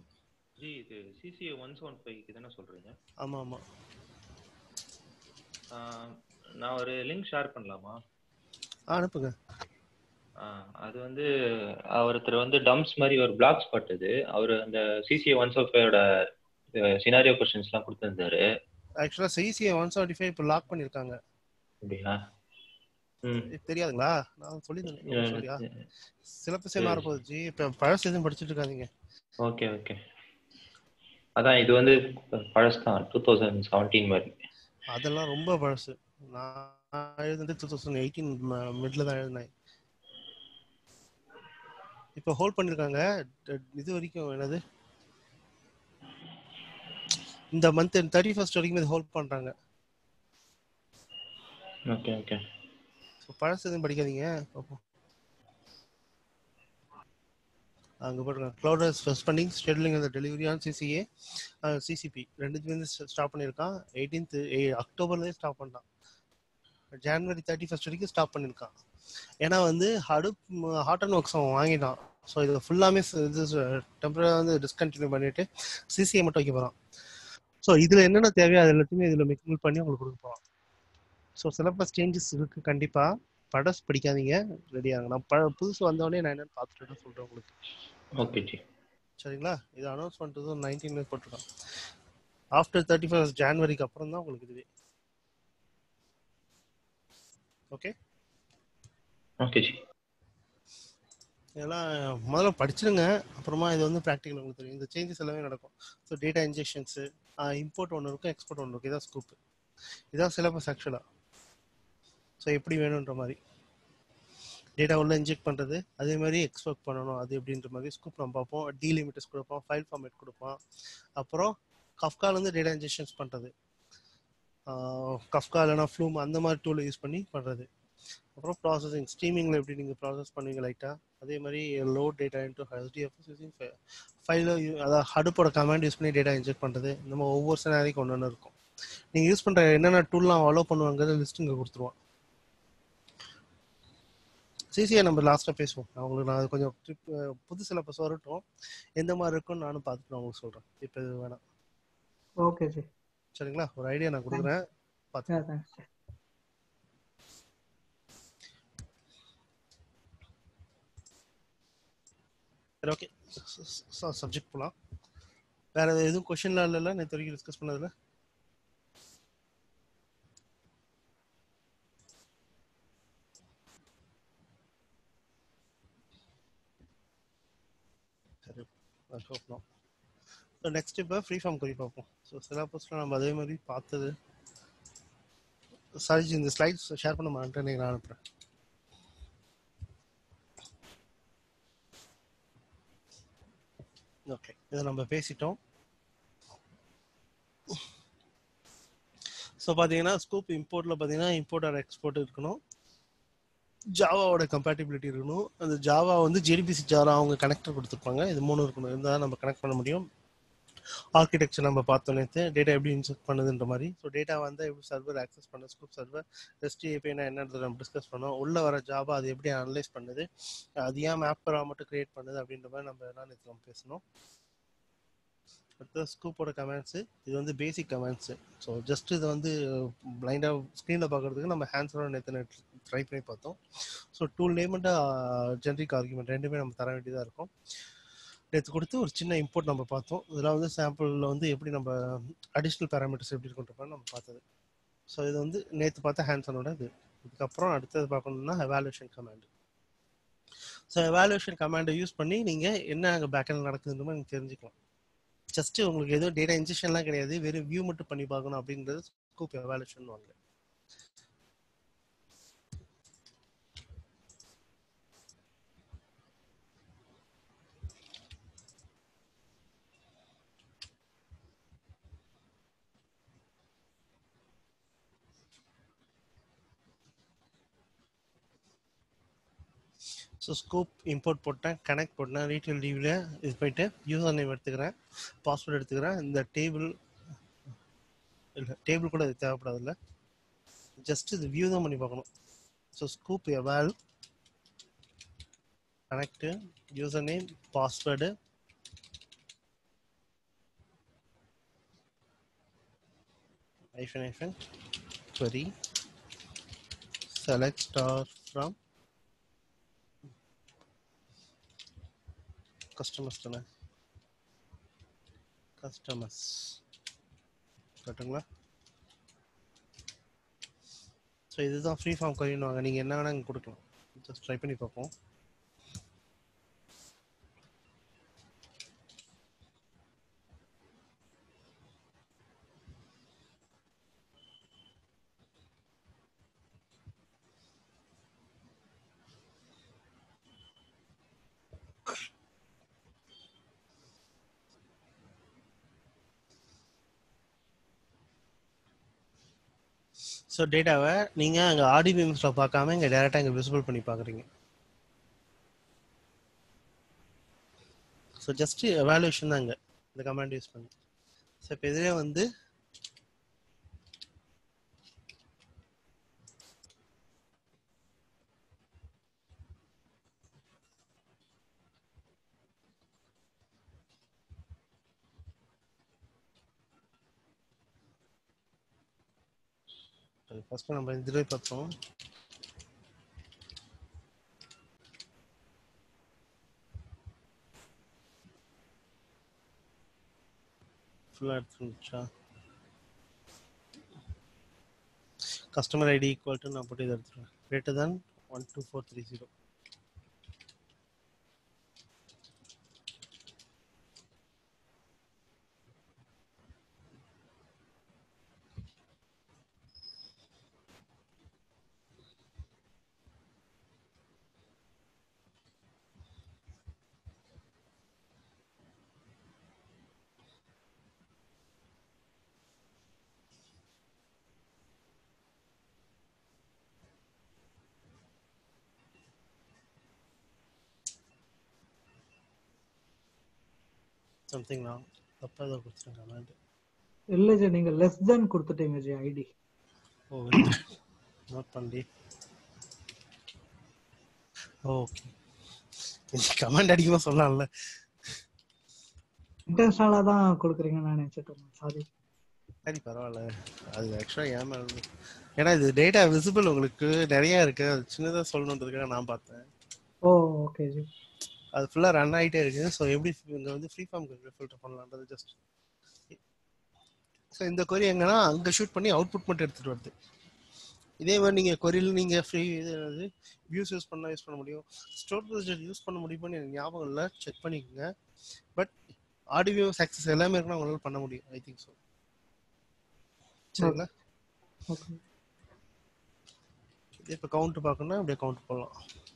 ஜி இது சிசிஏ ஒன் செவன் ஃபைவ்க்கு தானே சொல்றீங்க ஆமா ஆமா நான் ஒரு லிங்க் ஷேர் பண்ணலாமா ஆ, அனுப்புங்க ஆ, அது வந்து ஒருத்தர் வந்து டம்ப்ஸ் மாதிரி ஒரு பிளாக் ஸ்பாட் இது அவர் அந்த சிசிஏ ஒன் சோஃபையோட சினாரியோ கொஸ்டின்ஸ்லாம் கொடுத்துருந்தாரு actually CCA one seventy five இப்போ லாக் பண்ணிருக்காங்க அப்படியா ம் இது தெரியாதுங்களா நான் சொல்லி சொல்லியா சரி. சிலபஸே மாற போகுது இப்போ பழசு எதுவும் படிச்சுட்டு இருக்காதீங்க ஓகே ஓகே அதான் இது வந்து பழசு தான் டூ தௌசண்ட் செவன்டீன் மாதிரி அதெல்லாம் ரொம்ப பழசு நான் எழுதுனது டூ தௌசண்ட் எயிட்டீன் மிட்ல தான் எழுதினேன் இப்போ ஹோல்ட் பண்ணிருக்காங்க ட- இது வரைக்கும் என்னது இந்த மந்த் தேர்ட்டி ஃபர்ஸ்ட் வரைக்கும் இது ஹோல்ட் பண்றாங்க ஓகே ஓகே ஸோ பழசு எதுவும் படிக்காதீங்க பார்ப்போம் அங்க போட்டுருங்க க்ளவுட் ஃபர்ஸ்ட் ஃபண்டிங் ஷெட்யூலிங் அந்த டெலிவரி ஆன் சிசிஏ சிசிபி ரெண்டுத்துமே வந்து ஸ்டாப் பண்ணியிருக்கான் எயிட்டீன்த் அக்டோபர்லேயே ஸ்டாப் பண்ணிட்டான் ஜான்வரி தேர்ட்டி ஃபர்ஸ்ட் வரைக்கும் ஸ்டாப் பண்ணியிருக்கான் ஏன்னா வந்து ஹடுப் ஹாட் அண்ட் ஒர்க்ஸ் அவன் வாங்கிட்டான் ஸோ இது ஃபுல்லாமே இது டெம்பரரி வந்து டிஸ்கண்டினியூ பண்ணிட்டு சிசிஏ மட்டும் வைக்க போகிறான் ஸோ இதில் என்னென்ன தேவையோ அது எல்லாத்தையுமே இதில் மிக்மில் பண்ணி உங்களுக்கு கொடுக்க போகிறான் ஸோ சிலபஸ் சேஞ்சஸ் இருக்கு கண்டிப்பாக படஸ் படிக்காதீங்க ரெடி ஆகுங்க நான் ப புதுசு வந்தோடனே நான் என்னன்னு பார்த்துட்டு சொல்கிறேன் உங்களுக்கு ஓகே ஜி சரிங்களா இது அனௌன்ஸ்மெண்ட் டூ தௌசண்ட் நைன்டீன்ல போட்டிருக்கான் ஆஃப்டர் தேர்ட்டி ஃபர்ஸ்ட் ஜான்வரிக்கு அப்புறம் தான் உங்களுக்கு இதுவே ஓகே ஓகே ஜி இதெல்லாம் முதல்ல படிச்சிருங்க அப்புறமா இது வந்து ப்ராக்டிக்கல் உங்களுக்கு தெரியும் இந்த சேஞ்சஸ் எல்லாமே நடக்கும் ஸோ டேட்டா இன்ஜெக்ஷன்ஸு இம்போர்ட் ஒன்று இருக்கும் எக்ஸ்போர்ட் ஒன்று இருக்கும் இதான் ஸ்கூப் இதான் சிலபஸ் ஆக்சுவலாக ஸோ எப்படி வேணுன்ற மாதிரி டேட்டா உள்ள இன்ஜெக்ட் பண்ணுறது அதே மாதிரி எக்ஸ்போர்ட் பண்ணணும் அது எப்படின்ற மாதிரி ஸ்கூப் நம்ம பார்ப்போம் டீலிமிட்டர்ஸ் கொடுப்போம் ஃபைல் ஃபார்மேட் கொடுப்போம் அப்புறம் கஃப்கால இருந்து டேட்டா இன்ஜெக்ஷன்ஸ் பண்ணுறது கஃப்கா இல்லைனா ஃப்ளூம் அந்த மாதிரி டூலை யூஸ் பண்ணி பண்ணுறது அப்புறம் ப்ராசஸிங் ஸ்ட்ரீமிங்கில் எப்படி நீங்கள் ப்ராசஸ் பண்ணுவீங்க லைட்டாக அதே மாதிரி load data into HDF using ஃபைலில் அதாவது ஹடுப்போட கமாண்ட் யூஸ் பண்ணி டேட்டா இன்ஜெக்ட் பண்ணுறது இந்த மாதிரி ஒவ்வொரு சினாரிக்கு ஒன்று ஒன்று இருக்கும் நீங்கள் யூஸ் பண்ணுற என்னென்ன டூல்லாம் அலோவ் பண்ணுவாங்கிறது லிஸ்ட் இங்கே கொடுத்துருவான் சிசிஐ நம்ம லாஸ்ட்டாக பேசுவோம் நான் உங்களுக்கு நான் அது கொஞ்சம் ட்ரிப் புது சிலபஸ் வரட்டும் எந்த மாதிரி இருக்கும்னு நானும் பார்த்துட்டு நான் உங்களுக்கு சொல்கிறேன் இப்போ இது வேணாம் ஓகே ஜி சரிங்களா ஒரு ஐடியா நான் கொடுக்குறேன் பார்த்து தேங்க்ஸ் சரி ஓகே சப்ஜெக்ட் போகலாம் வேற எதுவும் கொஷின்லாம் இல்லைல்ல நேற்று வரைக்கும் டிஸ்கஸ் பண்ணதில்ல சரி ஹோப் ஸோ நெக்ஸ்ட் இப்போ ஃப்ரீ ஃபார்ம் குறி பார்ப்போம் ஸோ சிலபஸில் நம்ம அதே மாதிரி பார்த்தது சாரி இந்த ஸ்லைட்ஸ் ஷேர் பண்ண மாட்டேன் நான் அனுப்புகிறேன் ஓகே இதை நம்ம பேசிட்டோம் ஸோ பார்த்தீங்கன்னா ஸ்கூப் இம்போர்ட்டில் பார்த்தீங்கன்னா இம்போர்ட் ஆர் எக்ஸ்போர்ட் இருக்கணும் ஜாவாவோட கம்பேட்டிபிலிட்டி இருக்கணும் அந்த ஜாவா வந்து ஜேடிபிசி ஜாவா அவங்க கனெக்டர் கொடுத்துருப்பாங்க இது மூணு இருக்கணும் இருந்தால் நம்ம கனெக்ட் பண்ண முடியும் ஆர்கிடெக்சர் நம்ம பார்த்தோம் நேற்று டேட்டா எப்படி இன்செக்ட் பண்ணுதுன்ற மாதிரி ஸோ டேட்டா வந்து எப்படி சர்வர் ஆக்சஸ் பண்ண ஸ்கூப் சர்வர் ரெஸ்ட் ஏபிஐனா என்னன்றது நம்ம டிஸ்கஸ் பண்ணோம் உள்ள வர ஜாபா அது எப்படி அனலைஸ் பண்ணுது அது ஏன் மேப்பராக மட்டும் கிரியேட் பண்ணுது அப்படின்ற மாதிரி நம்ம எல்லாம் நேற்று நம்ம பேசணும் அடுத்தது ஸ்கூப்போட கமெண்ட்ஸு இது வந்து பேசிக் கமெண்ட்ஸு ஸோ ஜஸ்ட் இதை வந்து பிளைண்டாக ஸ்க்ரீனில் பார்க்குறதுக்கு நம்ம ஹேண்ட்ஸோட நேற்று ட்ரை பண்ணி பார்த்தோம் ஸோ டூல் நேமெண்ட்டு ஜென்ரிக் ஆர்குமெண்ட் ரெண்டுமே நம்ம தர வேண்டியதாக இருக்கும் நேற்று கொடுத்து ஒரு சின்ன இம்போர்ட் நம்ம பார்த்தோம் இதெல்லாம் வந்து சாம்பிளில் வந்து எப்படி நம்ம அடிஷ்னல் பேராமீட்டர்ஸ் எப்படி இருக்குன்ற மாதிரி நம்ம பார்த்தது ஸோ இது வந்து நேற்று பார்த்த ஹேண்ட்ஸனோட இது இதுக்கப்புறம் அடுத்தது பார்க்கணும்னா எவாலுவேஷன் கமாண்ட் ஸோ எவாலுவேஷன் கமாண்டை யூஸ் பண்ணி நீங்கள் என்ன அங்கே பேக்கெண்ட் நடக்குதுன்ற மாதிரி நீங்கள் தெரிஞ்சுக்கலாம் ஜஸ்ட் உங்களுக்கு எதுவும் டேட்டா இன்ஜெக்ஷன்லாம் கிடையாது வெறும் வியூ மட்டும் பண்ணி பார்க்கணும் அப்படின்றது ஸ்கூப் எவாலுவேஷன் வாங்க ஸோ ஸ்கூப் இம்போர்ட் போட்டேன் கனெக்ட் போட்டேன் ரீட்டெயில் டிவியில் இது போயிட்டு யூசர் நேம் எடுத்துக்கிறேன் பாஸ்வேர்டு எடுத்துக்கிறேன் இந்த டேபிள் இல்லை டேபிள் கூட இது தேவைப்படாதுல்ல ஜஸ்ட் இது வியூ தான் பண்ணி பார்க்கணும் so Sqoop eval connect user name password hyphen hyphen query select star from customers தானே customers கரெக்டுங்களா ஸோ இதுதான் ஃப்ரீ ஃபார்ம் கொரினுவாங்க நீங்கள் என்ன வேணால் இங்கே கொடுக்கலாம் ஜஸ்ட் ட்ரை பண்ணி பார்ப்போம் ஸோ டேட்டாவை நீங்கள் அங்கே ஆடிபிஎம்ஸில் பார்க்காம இங்கே டேரெக்டாக இங்கே விசிபிள் பண்ணி பார்க்குறீங்க ஸோ ஜஸ்ட் எவாலுவேஷன் தான் இங்கே இந்த கமாண்ட் யூஸ் பண்ணி ஸோ இப்போ இதுலேயே வந்து ஃபர்ஸ்ட் நம்ம இந்த தடவை பார்த்தோம் ஃபுல்லாக எடுத்துருந்துச்சா கஸ்டமர் ஐடி ஈக்குவல் டு நான் போட்டு இதை எடுத்துருவேன் greater than one two four three zero something நான் தப்பாக ஏதோ கொடுத்துருங்க கமாண்ட் இல்ல ஜி நீங்க லெஸ் தென் கொடுத்துட்டீங்க ஜி ஐடி ஓ நோட் பண்ணி ஓகே கமெண்ட் அடிக்குமா சொல்லலாம்ல இன்டென்ஷனலா தான் கொடுக்குறீங்கன்னு நான் நினைச்சிட்டு இருந்தேன் சாரி சரி பரவாயில்ல அது ஆக்சுவலாக ஏன் மேல இருந்து- ஏன்னா இது டேட்டா விசிபிள் உங்களுக்கு நிறைய இருக்கு அது சின்னதாக சொல்லணுன்றதுக்காக நான் பார்த்தேன் ஓ ஓகே ஜி அது ஃபுல்லாக ரன் ஆகிட்டே இருக்கு ஸோ எப்படி இங்கே வந்து ஃப்ரீ ஃபார்ம் ஃபில்டர் பண்ணலான்றது ஜஸ்ட் ஸோ இந்த கொரி எங்கன்னா அங்கே ஷூட் பண்ணி அவுட்புட் மட்டும் எடுத்துகிட்டு வருது இதே மாதிரி நீங்கள் கொரியில் நீங்கள் ஃப்ரீ இது வியூஸ் யூஸ் பண்ணால் யூஸ் பண்ண முடியும் ஸ்டோர் ப்ரொசீஜர் யூஸ் பண்ண முடியுமான்னு எனக்கு ஞாபகம் இல்லை செக் பண்ணிக்கோங்க பட் ஆடியோ சக்ஸஸ் எல்லாமே இருக்குன்னா உங்களால் பண்ண முடியும் ஐ திங்க் ஸோ சரிங்களா ஓகே இப்போ கவுண்ட் பார்க்கணும்னா அப்படியே கவுண்ட் போடலாம்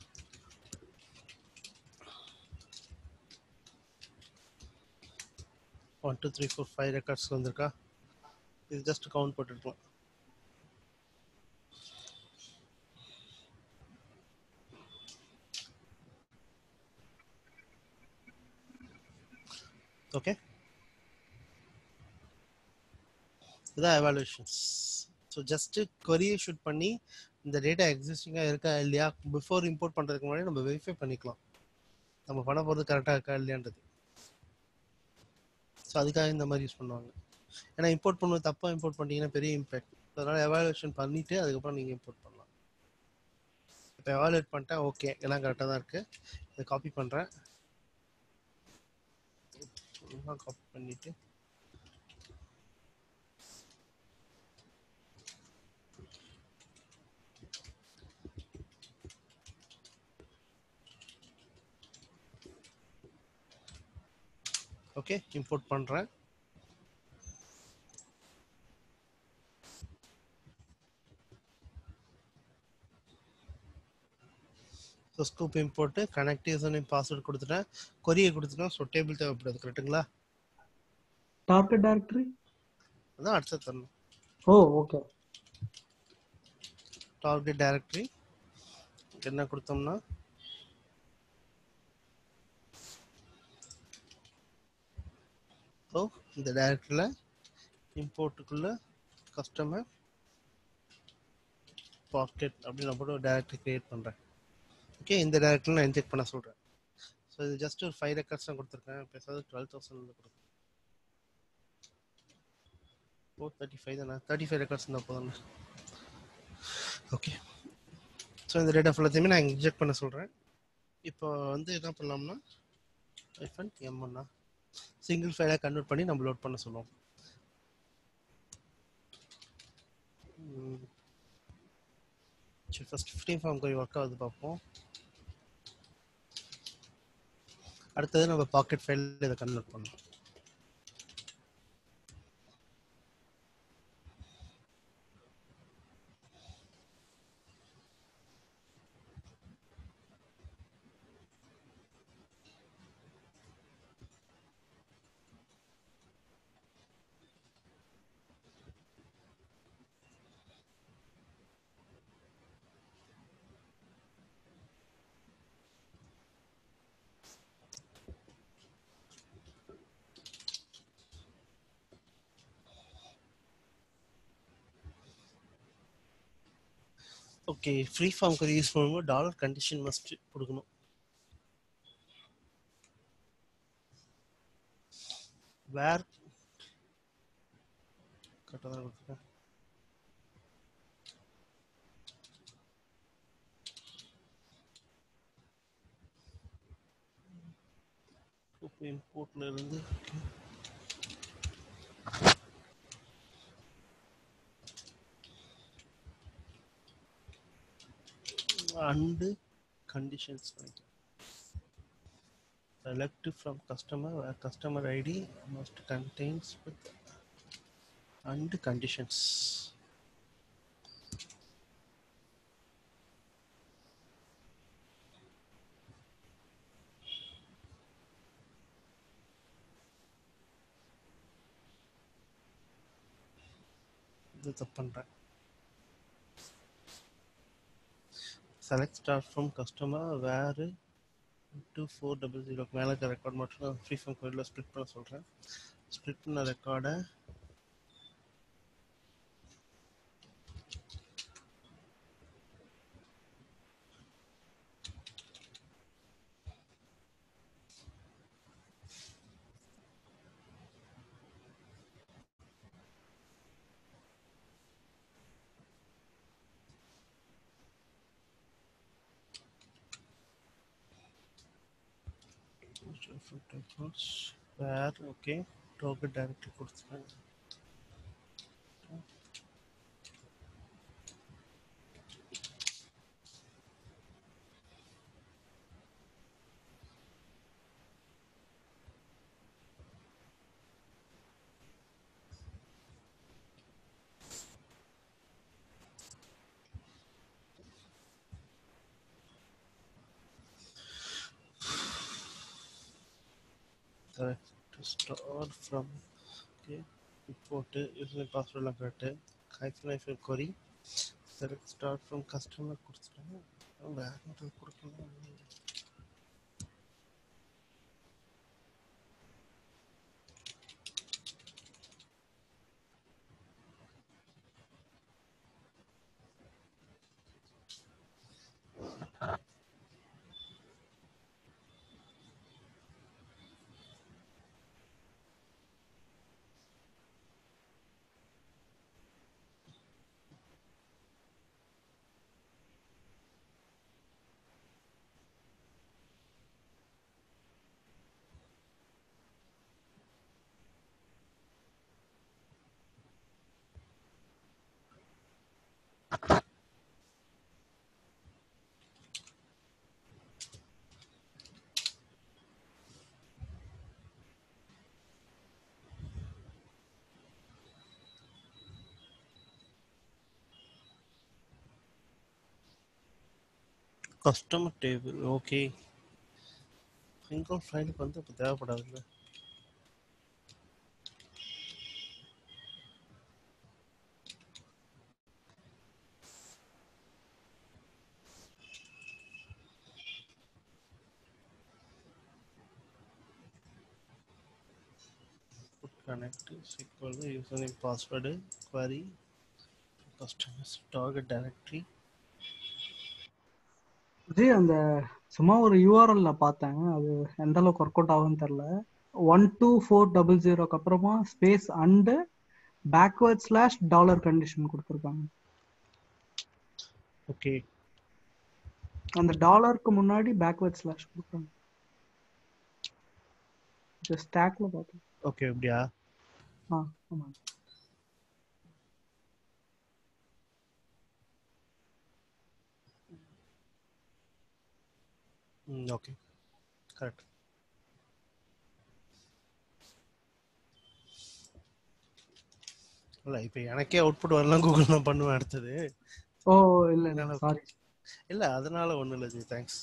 one two three four five records வந்திருக்கா இது ஜஸ்ட் கவுண்ட் போட்டுருக்கலாம் ஓகே இதான் எவாலுவேஷன்ஸ் ஸோ ஜஸ்ட் கொரியை ஷூட் பண்ணி இந்த டேட்டா எக்ஸிஸ்டிங்காக இருக்கா இல்லையா பிஃபோர் இம்போர்ட் பண்ணுறதுக்கு முன்னாடி நம்ம வெரிஃபை பண்ணிக்கலாம் நம்ம பண்ண போகிறது கரெக்டாக இருக்கா இல்லையான்றது ஸோ அதுக்காக இந்த மாதிரி யூஸ் பண்ணுவாங்க ஏன்னா இம்போர்ட் பண்ணுவது தப்பாக இம்போர்ட் பண்ணிட்டீங்கன்னா பெரிய இம்பேக்ட் அதனால் எவாலுவேஷன் பண்ணிவிட்டு அதுக்கப்புறம் நீங்கள் இம்போர்ட் பண்ணலாம் இப்போ எவாலுவேட் பண்ணிட்டேன் ஓகே எல்லாம் கரெக்டாக தான் இருக்குது இதை காப்பி பண்ணுறேன் காப்பி பண்ணிவிட்டு ஓகே இம்போர்ட் பண்ணுறேன் so Sqoop import connect user password கொடுத்துட்டேன் கொரியை கொடுத்துட்டேன் ஸோ டேபிள் தேவைப்படுது கரெக்ட்டுங்களா டார்கெட் டைரக்டரி அதான் அடுத்த தரணும் ஓ ஓகே டார்கெட் டைரக்டரி என்ன கொடுத்தோம்னா ஸோ இந்த டைரக்டரியில் இம்போர்ட்டுக்குள்ள கஸ்டமர் பாக்கெட் அப்படின்னு நான் போட்டு டைரக்டரி கிரியேட் பண்ணுறேன் ஓகே இந்த டைரக்டரியில் நான் இன்ஜெக்ட் பண்ண சொல்கிறேன் ஸோ இது ஜஸ்ட் ஒரு ஃபைவ் ரெக்கார்ட்ஸ் தான் கொடுத்துருக்கேன் பேசாத டுவெல் தௌசண்ட் கொடுக்குறேன் ஃபோர் தேர்ட்டி ஃபைவ் தானே தேர்ட்டி ஃபைவ் ரெக்கார்ட்ஸ் இருந்தால் போதும் ஓகே ஸோ இந்த டேட்டா ஃபுல்லாத்தையுமே நான் இன்ஜெக்ட் பண்ண சொல்கிறேன் இப்போ வந்து என்ன பண்ணலாம்னா ஐஃபன் எம்ஒன்னா சிங்கிள் ஃபைலாக கன்வெர்ட் பண்ணி நம்ம லோட் பண்ண சொல்லுவோம் ம். சரி ஃபர்ஸ்ட் ஃப்ரீ ஃபார்ம் போய் ஒர்க் ஆகுது பார்ப்போம் அடுத்தது நம்ம பாக்கெட் ஃபைல் இதை கன்வெர்ட் பண்ணலாம் okay free form query use பண்ணும்போது டாலர் கண்டிஷன் மஸ்ட் கொடுக்கணும் வேர் கரெக்டாக தான் கொடுத்துருக்கேன் இப்போ இம்போர்ட்ல இருந்து and conditions select from customer where customer id must contains with and conditions இது தப்பு பண்றேன் செலக்ட் ஸ்டார்ட் ஃப்ரம் கஸ்டமர் வேறு டூ ஃபோர் டபுள் ஜீரோக்கு மேலே இருக்க ரெக்கார்ட் மட்டும் நான் ஃப்ரீ ஃபம் கோடில் ஸ்ப்ளிட் பண்ண சொல்கிறேன் ஸ்ப்ளிட் பண்ண ரெக்கார்டை வேர் ஓகே டோக்கன் டைரக்ட்லி கொடுத்துருக்கேன் correct to start from okay import username password எல்லாம் correct hyphen hyphen query select start from customer கொடுத்துட்டேன் வேற மட்டும் கொடுக்கணும் கஸ்டமர் டேபிள் ஓகே சிங்கிள் ஃபைலுக்கு வந்து இப்போ தேவைப்படாதுல்ல connect is equal to username password query customers target directory ji அந்த சும்மா ஒரு யூஆர்எல்ல பார்த்தேன் அது எந்த அளவுக்கு ஒர்க் அவுட் ஆகும்னு தெரியல ஒன் டூ ஃபோர் டபுள் ஜீரோக்கு அப்புறமா space and backward slash dollar condition கொடுத்துருக்காங்க ஓகே அந்த டாலருக்கு முன்னாடி பேக்வர்ட் ஸ்லாஷ் கொடுக்குறாங்க ஸ்டாக்ல பார்த்தேன் ஓகே அப்படியா ஆ ஆமா ம் ஓகே கரெக்ட் இல்லை இப்போ எனக்கே அவுட்புட் வரலாம் கூகுள் நான் பண்ணுவேன் அடுத்தது ஓ இல்ல இல்ல அதனால- சாரி இல்லை அதனால ஒன்றும் இல்லை ஜி தேங்க்ஸ்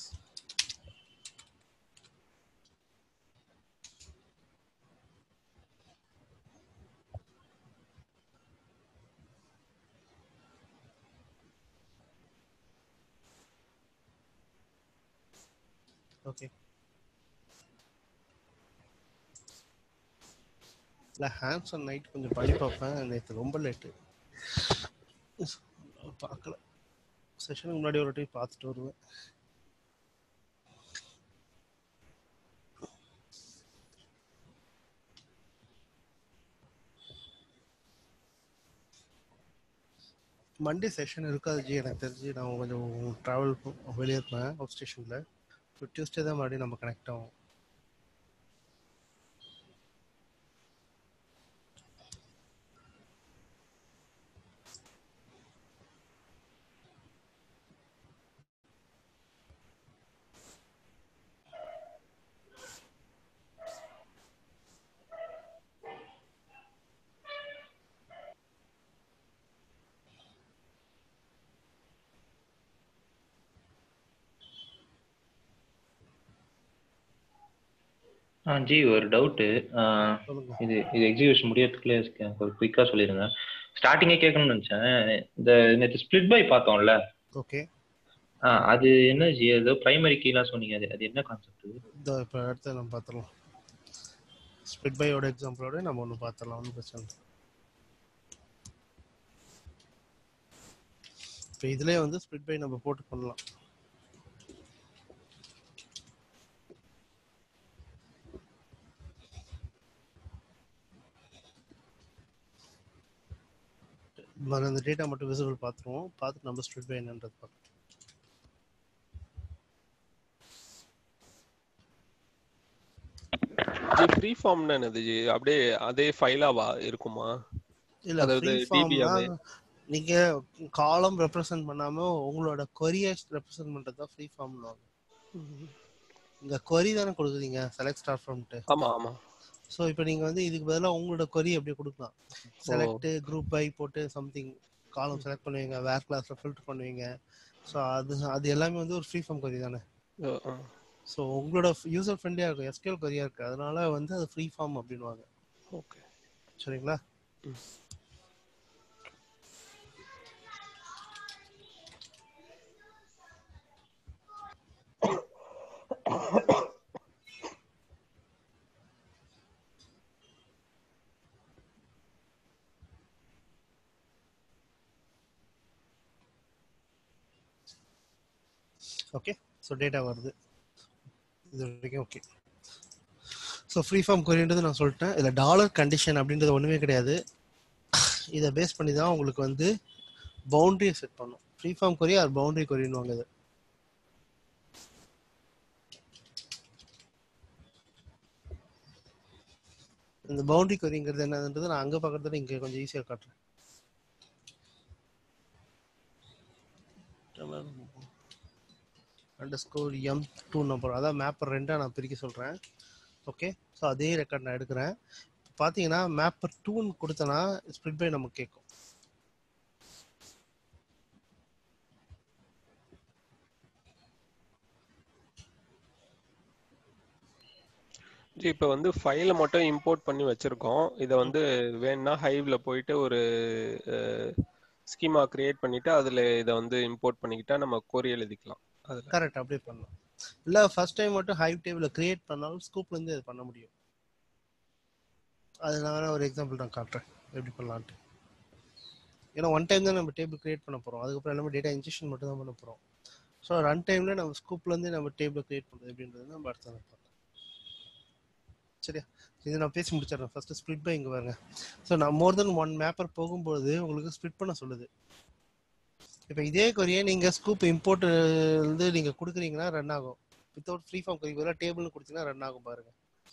ஓகே இல்லை ஹேண்ட்ஸ் அண்ட் நைட் கொஞ்சம் படி பார்ப்பேன் நேற்று ரொம்ப லேட்டு பார்க்கல செஷனுக்கு முன்னாடி ஒரு டைம் பார்த்துட்டு வருவேன் மண்டே செஷன் இருக்காது ஜி எனக்கு தெரிஞ்சு நான் கொஞ்சம் ட்ராவல் வெளியே இருப்பேன் அவுட் ஸ்டேஷனில் ஸோ டியூஸ்டே தான் மறுபடியும் நம்ம கனெக்ட் ஆகும் ஆ ஜி ஒரு டவுட்டு சொல்லுங்க இது இது எக்ஸிபிஷன் முடியறதுக்குள்ளே எனக்கு ஒரு குயிக்காக சொல்லிடுங்க ஸ்டார்டிங்கே கேட்கணும்னு நினச்சேன் இந்த நேற்று ஸ்ப்ளிட் பை பார்த்தோம்ல ஓகே ஆ அது என்ன ஜி ஏதோ பிரைமரி கீலாம் சொன்னீங்க அது அது என்ன கான்செப்ட் இதோ இப்போ அடுத்து நம்ம பார்த்துடலாம் ஸ்பிட் பையோட எக்ஸாம்பிளோட நம்ம ஒன்று பார்த்துடலாம் ஒன்றும் பிரச்சனை இல்லை இப்போ இதுலேயே வந்து ஸ்பிட் பை நம்ம போட்டு பண்ணலாம் முதல்ல அந்த டேட்டா மட்டும் விசிபிள் பார்த்துருவோம் பார்த்துட்டு நம்ம ஸ்பிட் பை என்னன்றது பார்க்கலாம் ஜி ஃப்ரீ ஃபார்ம்னா என்னது ஜி அப்படியே அதே ஃபைலாவா இருக்குமா இல்ல அதாவது ஃப்ரீ DB ஃபார்ம்னா வே. நீங்க காலம் ரெப்ரசன்ட் பண்ணாம உங்களோட கொரியர்ஸ் ரெப்ரசன்ட் பண்றது தான் ஃப்ரீ ஃபார்ம்னுவாங்க இங்க கொரி தானே கொடுக்குறீங்க செலக்ட் ஸ்டார் ஃப்ரம்ட்டு ஆமா ஆமா ஸோ இப்போ நீங்க வந்து இதுக்கு பதிலாக உங்களோட கொரி அப்படியே கொடுக்கலாம் செலக்ட் குரூப் பை போட்டு சம்திங் காலம் செலக்ட் பண்ணுவீங்க வேர் கிளாஸ்ல ஃபில்டர் பண்ணுவீங்க ஸோ அது அது எல்லாமே வந்து ஒரு ஃப்ரீ ஃபார்ம் கொரி தானே அஹ் அஹ். ஸோ உங்களோட யூசர் ஃப்ரெண்ட்லியாக இருக்கும் எஸ்கியூஎல் கொரியா இருக்கு அதனால வந்து அது ஃப்ரீ ஃபார்ம் அப்படின்வாங்க ஓகே சரிங்களா ஓகே ஸோ டேட்டா வருது இது வரைக்கும் ஓகே ஸோ ஃப்ரீ ஃபார்ம் கொரின்றது நான் சொல்லிட்டேன் இதில் டாலர் கண்டிஷன் அப்படின்றது ஒன்றுமே கிடையாது இதை பேஸ் பண்ணி தான் உங்களுக்கு வந்து பவுண்டரியை செட் பண்ணும் ஃப்ரீ ஃபார்ம் கொரி அது பவுண்டரி கொரின்னு இது இந்த பவுண்டரி கொரிங்கிறது என்னதுன்றது நான் அங்கே பார்க்கறத இங்கே கொஞ்சம் ஈஸியாக காட்டுறேன் under score M two number அதான் மேப்பர் ரெண்டாக நான் பிரிக்க சொல்கிறேன் ஓகே ஸோ அதே ரெக்கார்ட் நான் எடுக்கிறேன் பார்த்தீங்கன்னா மேப்பர் டூன்னு கொடுத்தனா ஸ்ப்ளிட் பை நமக்கு கேட்கும் ஜி இப்போ வந்து ஃபைலை மட்டும் இம்போர்ட் பண்ணி வச்சிருக்கோம் இதை வந்து வேணும்னா ஹைவ்ல போயிட்டு ஒரு ஸ்கீமா கிரியேட் பண்ணிட்டு அதுல இதை வந்து இம்போர்ட் பண்ணிக்கிட்டா நம்ம கோரி எழுதிக்கலாம் அதுல கரெக்ட் அப்படியே பண்ணலாம் இல்லை ஃபர்ஸ்ட் டைம் மட்டும் ஹைவ் டேபிள கிரியேட் பண்ணாலும் ஸ்கூப்லேருந்து இது பண்ண முடியும் அது நான் வேணா ஒரு எக்ஸாம்பிள் நான் காட்டுறேன் எப்படி பண்ணலான்ட்டு ஏன்னா ஒன் டைம் தான் நம்ம டேபிள் கிரியேட் பண்ண போகிறோம் அதுக்கப்புறம் எல்லாமே டேட்டா இன்ஜெக்ஷன் மட்டும் தான் பண்ண போகிறோம் ஸோ ரன் டைமில் நம்ம ஸ்கூப்லேருந்து நம்ம டேபிள் கிரியேட் பண்ணுறது எப்படின்றது நம்ம அடுத்த பார்க்கலாம் சரியா இது நான் பேசி முடிச்சிடுறேன் ஃபர்ஸ்ட் ஸ்ப்ளிட் பை இங்கே பாருங்க ஸோ நான் மோர் தென் ஒன் மேப்பர் போகும்போது உங்களுக்கு ஸ்ப்ளிட் பண்ண சொல்லுது இப்போ இதே கொரியை நீங்க ஸ்கூப் இம்போர்ட் வந்து நீங்க கொடுக்குறீங்கன்னா ரன் ஆகும் வித்தவுட் ஃப்ரீ ஃபார்ம் கொரி பதிலாக டேபிள்னு கொடுத்தீங்கன்னா ரன் ஆகும் பாருங்க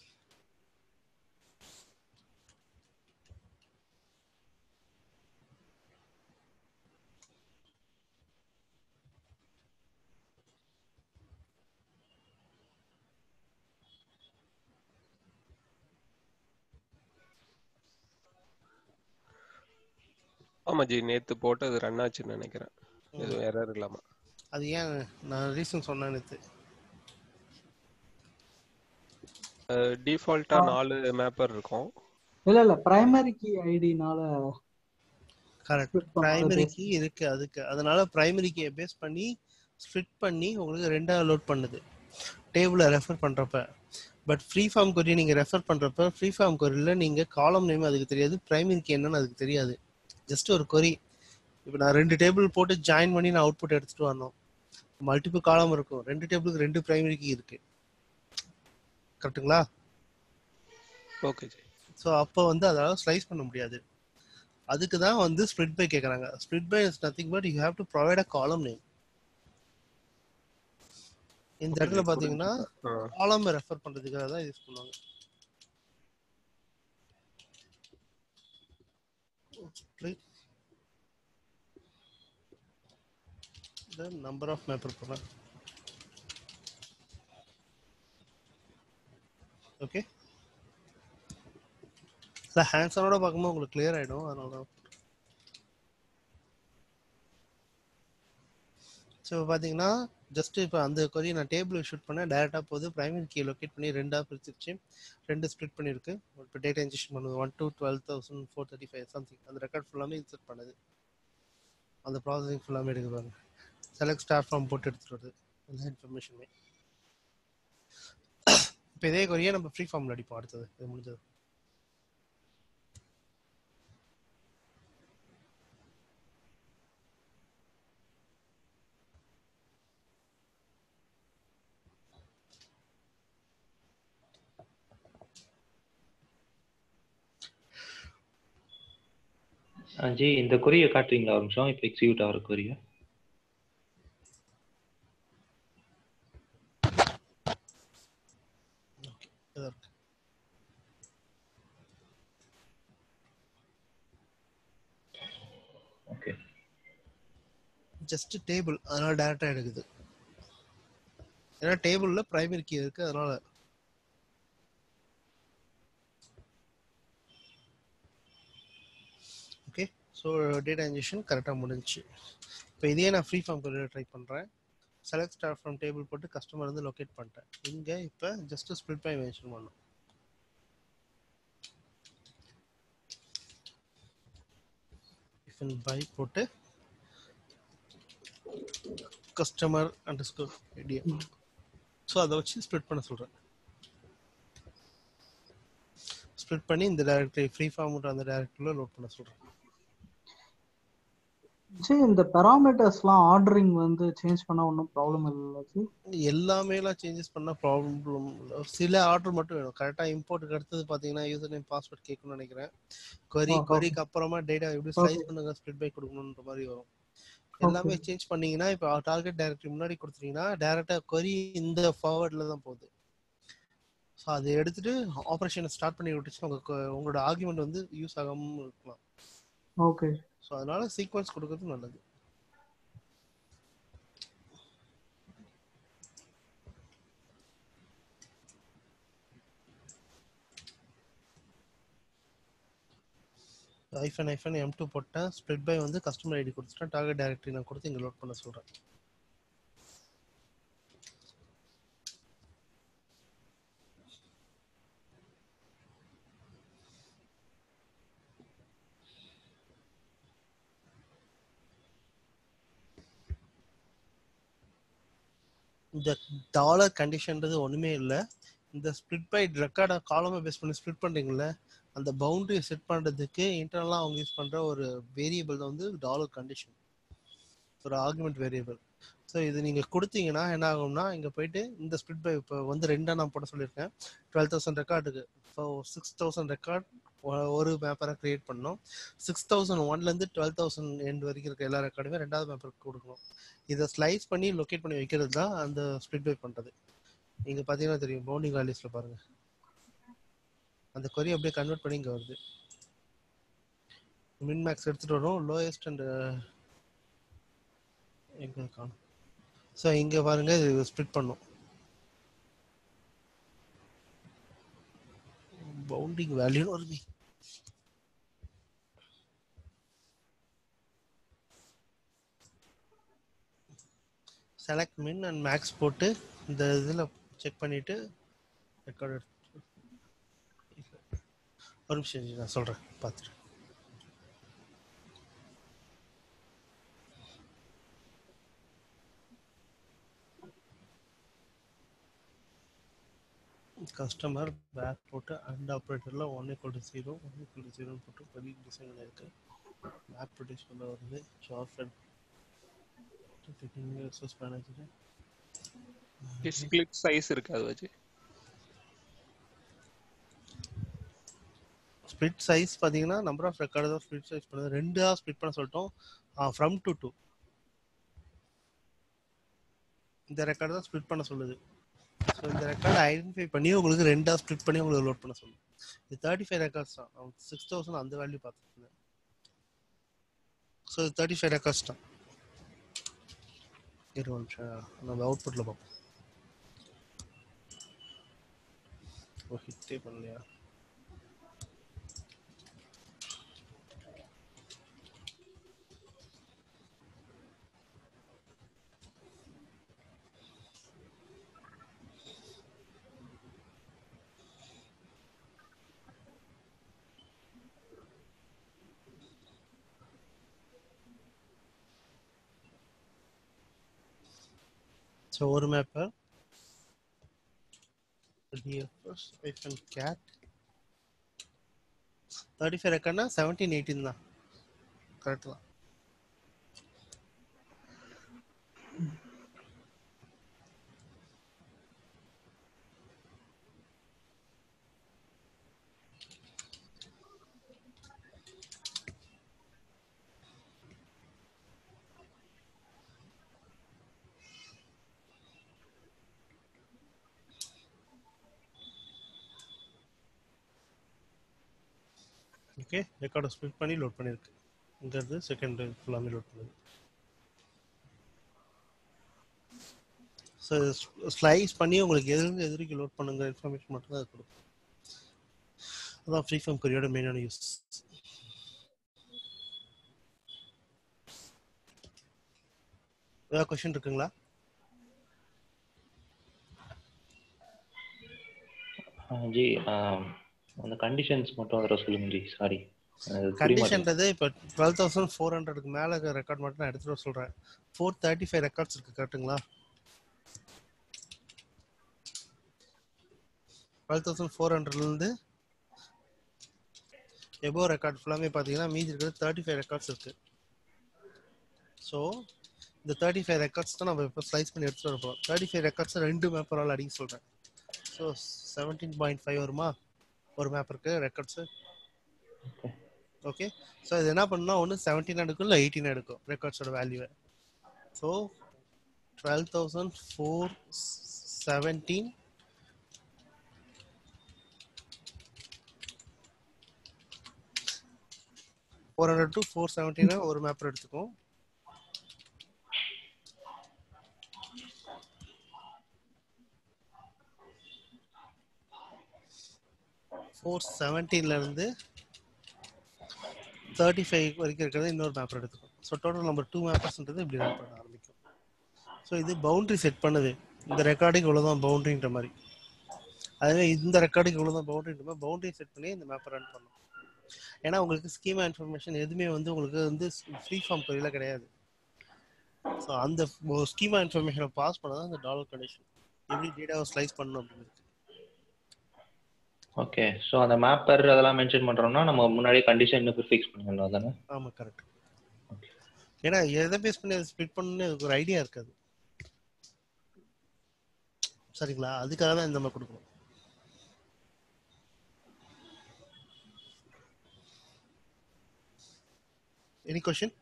ஆமா ஜி நேத்து போட்டு அது ரன் ஆச்சுன்னு நினைக்கிறேன் எதுவும் எரர் இல்லாம அது ஏன் நான் ரீசன் சொன்னேன் நேத்து டிஃபால்ட்டா நாலு மேப்பர் இருக்கும் இல்ல இல்ல பிரைமரி கீ ஐடினால கரெக்ட் Split பண்றது. பிரைமரி கீ இருக்கு அதுக்கு அதனால பிரைமரி கீயை பேஸ் பண்ணி ஸ்ப்ளிட் பண்ணி உங்களுக்கு ரெண்டா லோட் பண்ணுது டேபிள ரெஃபர் பண்றப்ப பட் ஃப்ரீ ஃபார்ம் கொரி நீங்க ரெஃபர் பண்றப்ப ஃப்ரீ ஃபார்ம் கொரியில நீங்க காலம் நேம் அதுக்கு தெரியாது பிரைமரி கீ என்னன்னு அதுக்கு தெரியாது ஜஸ்ட் ஒரு கொரி இப்போ நான் ரெண்டு டேபிள் போட்டு ஜாயின் பண்ணி நான் அவுட்புட் எடுத்துட்டு வரணும் மல்டிபிள் காலம் இருக்கும் ரெண்டு டேபிளுக்கு ரெண்டு பிரைமரி கீ இருக்கு கரெக்ட்டுங்களா ஓகே ஜி ஸோ அப்போ வந்து அதால ஸ்லைஸ் பண்ண முடியாது அதுக்கு தான் வந்து ஸ்ப்ளிட் பை கேட்குறாங்க split by is nothing but you have to provide a column name இந்த இடத்துல பார்த்தீங்கன்னா காலம் ரெஃபர் பண்ணுறதுக்காக தான் யூஸ் பண்ணுவாங்க Split. The number of mapper போடுறேன் ஓகே சார் ஹேண்ட்ஸ் ஆனோட பார்க்கும்போது உங்களுக்கு கிளியர் ஆயிடும் அதனால தான் ஸோ பார்த்தீங்கன்னா ஜஸ்ட் இப்போ அந்த கொரி நான் டேபிள் ஷூட் பண்ணேன் டேரெக்டாக போகுது பிரைமரி கீ லொக்கேட் பண்ணி ரெண்டாக பிரிச்சிருச்சு ரெண்டு ஸ்ப்ளிட் பண்ணியிருக்கு இப்போ டேட்டா இன்ஜெக்ஷன் பண்ணுது one two twelve thousand four thirty five something அந்த ரெக்கார்ட் ஃபுல்லாமே இன்சர்ட் பண்ணுது அந்த ப்ராசஸிங் ஃபுல்லாமே எடுக்க பாருங்க செலக்ட் ஸ்டார் ஃபார்ம் போட்டு எடுத்துட்டு வருது எல்லா இன்ஃபர்மேஷனுமே இப்போ இதே கொரியை நம்ம ஃப்ரீ ஃபார்மில் அடிப்போம் அடுத்தது இது முடிஞ்சது ஜி இந்த கொரியை காட்டுறீங்களா ஒரு நிமிஷம் இப்போ எக்ஸிக்யூட் ஆகிற கொரியை ஓகே இதா இருக்கு ஓகே ஜஸ்ட் டேபிள் அதனால டேரக்டா எடுக்குது ஏன்னா டேபிள்ல பிரைமரி கீ இருக்கு அதனால ஓகே ஸோ டேட்டா இன்ஜெக்ஷன் கரெக்டாக முடிஞ்சுச்சு இப்போ இதே நான் ஃப்ரீ ஃபார்ம் கொரியர் ட்ரை பண்ணுறேன் செலக்ட் ஸ்டார் ஃப்ரம் டேபிள் போட்டு கஸ்டமர் வந்து லொக்கேட் பண்ணிட்டேன் இங்கே இப்போ ஜஸ்ட் ஸ்ப்ளிட் பை மென்ஷன் பண்ணணும் இஃபன் பை போட்டு customer under score idea so அதை வச்சு ஸ்ப்ளிட் பண்ண சொல்கிறேன் ஸ்ப்ளிட் பண்ணி இந்த டேரக்டரி ஃப்ரீ ஃபார்ம்ன்ற அந்த டேரக்டரியில் லோட் பண்ண சொல்கிறேன் ஜி இந்த பெராமீட்டர்ஸ்லாம் ஆர்டரிங் வந்து சேஞ்ச் பண்ணா ஒன்றும் ப்ராப்ளம் இல்லை ஜி எல்லாமேலாம் சேஞ்சஸ் பண்ண ப்ராப்ளம் சில ஆர்டர் மட்டும் வேணும் கரெக்டாக இம்போர்ட்டுக்கு அடுத்தது பார்த்தீங்கன்னா யூசர் நேம் பாஸ்வேர்ட் கேட்கணும்னு நினைக்கிறேன் கொரி Okay. கொரிக்கு அப்புறமா டேட்டா எப்படி ஸ்லைஸ் Okay. பண்ணுங்க ஸ்ப்ளிட் பை கொடுக்கணுன்ற மாதிரி வரும் எல்லாமே சேஞ்ச் பண்ணீங்கன்னா இப்போ டார்கெட் டைரக்டரி முன்னாடி கொடுத்துட்டீங்கன்னா டேரக்டா கொரி இந்த ஃபார்வர்டில் தான் போகுது ஸோ அதை எடுத்துட்டு ஆப்ரேஷனை ஸ்டார்ட் பண்ணி விட்டுச்சு உங்க கொ- உங்களோட ஆர்குமெண்ட் வந்து யூஸ் ஆகாம இருக்கலாம் ஓகே ஸோ அதனால சீக்வன்ஸ் கொடுக்கறது நல்லது ஐஃபன் ஐஃபன் எம் டூ போட்டேன் ஸ்ப்ளிட் பை வந்து கஸ்டமர் ஐடி கொடுத்துட்டேன் டார்கெட் டைரக்டரி நான் கொடுத்து இங்கே லோட் பண்ண சொல்கிறேன் இந்த டாலர் கண்டிஷன்றது ஒண்ணுமே இல்லை இந்த ஸ்ப்ளிட் பை ரெக்கார்டை காலமை பேஸ் பண்ணி ஸ்ப்ளிட் பண்றீங்கல்ல அந்த பவுண்டரி செட் பண்றதுக்கு இன்டர்னலாக அவங்க யூஸ் பண்ற ஒரு வேரியபிள் தான் வந்து டாலர் கண்டிஷன் ஒரு ஆர்குமெண்ட் வேரியபிள் ஸோ இது நீங்க கொடுத்தீங்கன்னா என்ன ஆகும்னா இங்க போயிட்டு இந்த ஸ்ப்ளிட் பை இப்போ வந்து ரெண்டா நான் போட சொல்லியிருக்கேன் டுவெல் தௌசண்ட் ரெக்கார்டுக்கு இப்போ சிக்ஸ் தௌசண்ட் ரெக்கார்ட் ஒரு மேப்பரை கிரியேட் பண்ணோம் சிக்ஸ் தௌசண்ட் ஒன்லேருந்து டுவெல் தௌசண்ட் எண்ட் வரைக்கும் இருக்க எல்லா ரெக்கார்டுமே ரெண்டாவது மேப்பருக்கு கொடுக்கணும் இதை ஸ்லைஸ் பண்ணி லொக்கேட் பண்ணி வைக்கிறது தான் அந்த ஸ்ப்ளிட் பை பண்ணுறது இங்கே பார்த்தீங்கன்னா தெரியும் பவுண்டிங் வேல்யூஸில் பாருங்கள் அந்த கொரி அப்படியே கன்வெர்ட் பண்ணி இங்கே வருது மின் மேக்ஸ் எடுத்துகிட்டு வரோம் லோயஸ்ட் அண்ட் எங்கே காணும் ஸோ இங்கே பாருங்க இது ஸ்ப்ளிட் பண்ணும் பவுண்டிங் வேல்யூன்னு வருது செலக்ட் மின் அண்ட் மேக்ஸ் போட்டு இந்த இதில் செக் பண்ணிட்டு ரெக்கார்ட் எடுத்து ஒரு நிமிஷம் இரு, நான் சொல்கிறேன் பார்த்துட்டு கஸ்டமர் பேக் போட்டு அண்ட் ஆப்ரேட்டரில் one equal to zero one equal to ஜீரோன்னு போட்டு பதிவு டிசைன் இருக்கு பேக் ப்ரொடியூஸ் பண்ண வருது software resource manager split size இருக்கு அது வச்சு ஸ்பிளிட் சைஸ் பார்த்தீங்கன்னா நம்பர் ஆஃப் ரெக்கார்டு தான் ஸ்பிளிட் சைஸ் பண்ணுது ரெண்டாக ஸ்பிளிட் பண்ண சொல்லிட்டோம் ஃப்ரம் டு டூ இந்த ரெக்கார்டு தான் ஸ்பிளிட் பண்ண சொல்லுது ஸோ இந்த ரெக்கார்டை ஐடென்டிஃபை பண்ணி உங்களுக்கு ரெண்டாக ஸ்பிளிட் பண்ணி உங்களுக்கு லோட் பண்ண சொல்லுது இது தேர்ட்டி ஃபைவ் ரெக்கார்ட்ஸ் தான் நான் சிக்ஸ் தௌசண்ட் அந்த வேல்யூ பார்த்துருந்தேன் ஸோ இது தேர்ட்டி ஃபைவ் ரெக்கார்ட்ஸ் தான் இருபது நிமிஷம் நம்ம அவுட்புட்டில் பார்ப்போம் ஓ ஹிட்டே பண்ணலையா ஸோ ஒரு மேப்பை DFS hyphen cat thirty five ரெக்கார்ட்னா செவன்டீன் எயிட்டீன் தான் கரெக்ட் தான் ஓகே ரெக்கார்டை ஸ்பிளிட் பண்ணி லோட் பண்ணியிருக்கு இங்கிறது செகண்ட் ஃபுல்லாமே லோட் பண்ணுது ஸோ ஸ்லைஸ் பண்ணி உங்களுக்கு எதிர்ந்து எதிர்க்கு லோட் பண்ணுங்கிற இன்ஃபர்மேஷன் மட்டும் தான் அது கொடுக்கும் அதான் ஃப்ரீ ஃபார்ம் கொரியோட மெயினான யூஸ் ஏதாவது கொஷின் இருக்குங்களா ஜி ஆஹ் அந்த கண்டிஷன்ஸ் மட்டும் அதோட சொல்லுங்க ஜி சாரி கண்டிஷன்றது இப்போ டுவெல் தௌசண்ட் ஃபோர் ஹண்ட்ரடுக்கு மேலே ரெக்கார்ட் மட்டும் நான் எடுத்துகிட்டு வர சொல்கிறேன் ஃபோர் தேர்ட்டி ஃபைவ் ரெக்கார்ட்ஸ் இருக்குது கரெக்ட்டுங்களா டுவெல் தௌசண்ட் ஃபோர் ஹண்ட்ரட்லேருந்து எபோ ரெக்கார்ட் ஃபுல்லாமே பார்த்தீங்கன்னா மீதி இருக்கிறது தேர்ட்டி ஃபைவ் ரெக்கார்ட்ஸ் இருக்குது ஸோ இந்த தேர்ட்டி ஃபைவ் ரெக்கார்ட்ஸ் தான் நம்ம இப்போ ஸ்லைஸ் பண்ணி எடுத்துகிட்டு வரப்போம் தேர்ட்டி ஃபைவ் ரெக்கார்ட்ஸ் ரெண்டு மேப்பரால் அடிக்க சொல்கிறேன் ஸோ செவன்டீன் பாயிண்ட் ஃபைவ் வருமா ஒரு மேப்பருக்கு ரெக்கார்ட்ஸு ஓகே ஸோ இது என்ன பண்ணா ஒன்று செவன்டீன் எடுக்கும் இல்லை எயிட்டீன் எடுக்கும் ரெக்கார்ட்ஸோட வேல்யூவை so twelve thousand four seventeen four hundred two four செவன்டீனை ஒரு மேப்பர் எடுத்துக்கும் ஃபோர் செவன்டீன்லேருந்து தேர்ட்டி ஃபைவ் வரைக்கும் இருக்கிறது இன்னொரு மேப்பர் எடுத்துக்கும் ஸோ டோட்டல் நம்பர் டூ மேப்பர்ஸ்ன்றது இப்படி ரன் பண்ண ஆரம்பிக்கும் ஸோ இது பவுண்டரி செட் பண்ணுது இந்த ரெக்கார்டிங் இவ்வளோதான் பவுண்டரின்ற மாதிரி அதுவே இந்த ரெக்கார்டிங் இவ்வளோதான் பவுண்டரின்ற மாதிரி பவுண்டரி செட் பண்ணி இந்த மேப்பை ரன் பண்ணும் ஏன்னா உங்களுக்கு ஸ்கீமா இன்ஃபர்மேஷன் எதுவுமே வந்து உங்களுக்கு வந்து ஃப்ரீ ஃபார்ம் கொரியில் கிடையாது ஸோ அந்த ஸ்கீமா இன்ஃபர்மேஷனை பாஸ் பண்ணதான் அந்த டாலர் கண்டிஷன் எப்படி டேட்டாவை ஸ்லைஸ் பண்ணணும் அப்படின்னு ஓகே ஸோ அந்த மேப்பர் அதெல்லாம் மென்ஷன் பண்றோம்னா நம்ம முன்னாடியே கண்டிஷன் இன்னும் ஃபிக்ஸ் பண்ணிடணும் தானே ஆமாம் கரெக்ட் ஏன்னா எதை பேஸ் பண்ணி அதை ஸ்ப்ளிட் பண்ணணும்னு எனக்கு ஒரு ஐடியா இருக்காது சரிங்களா அதுக்காக தான் இந்த மாதிரி கொடுக்கணும் எனி கொஷின்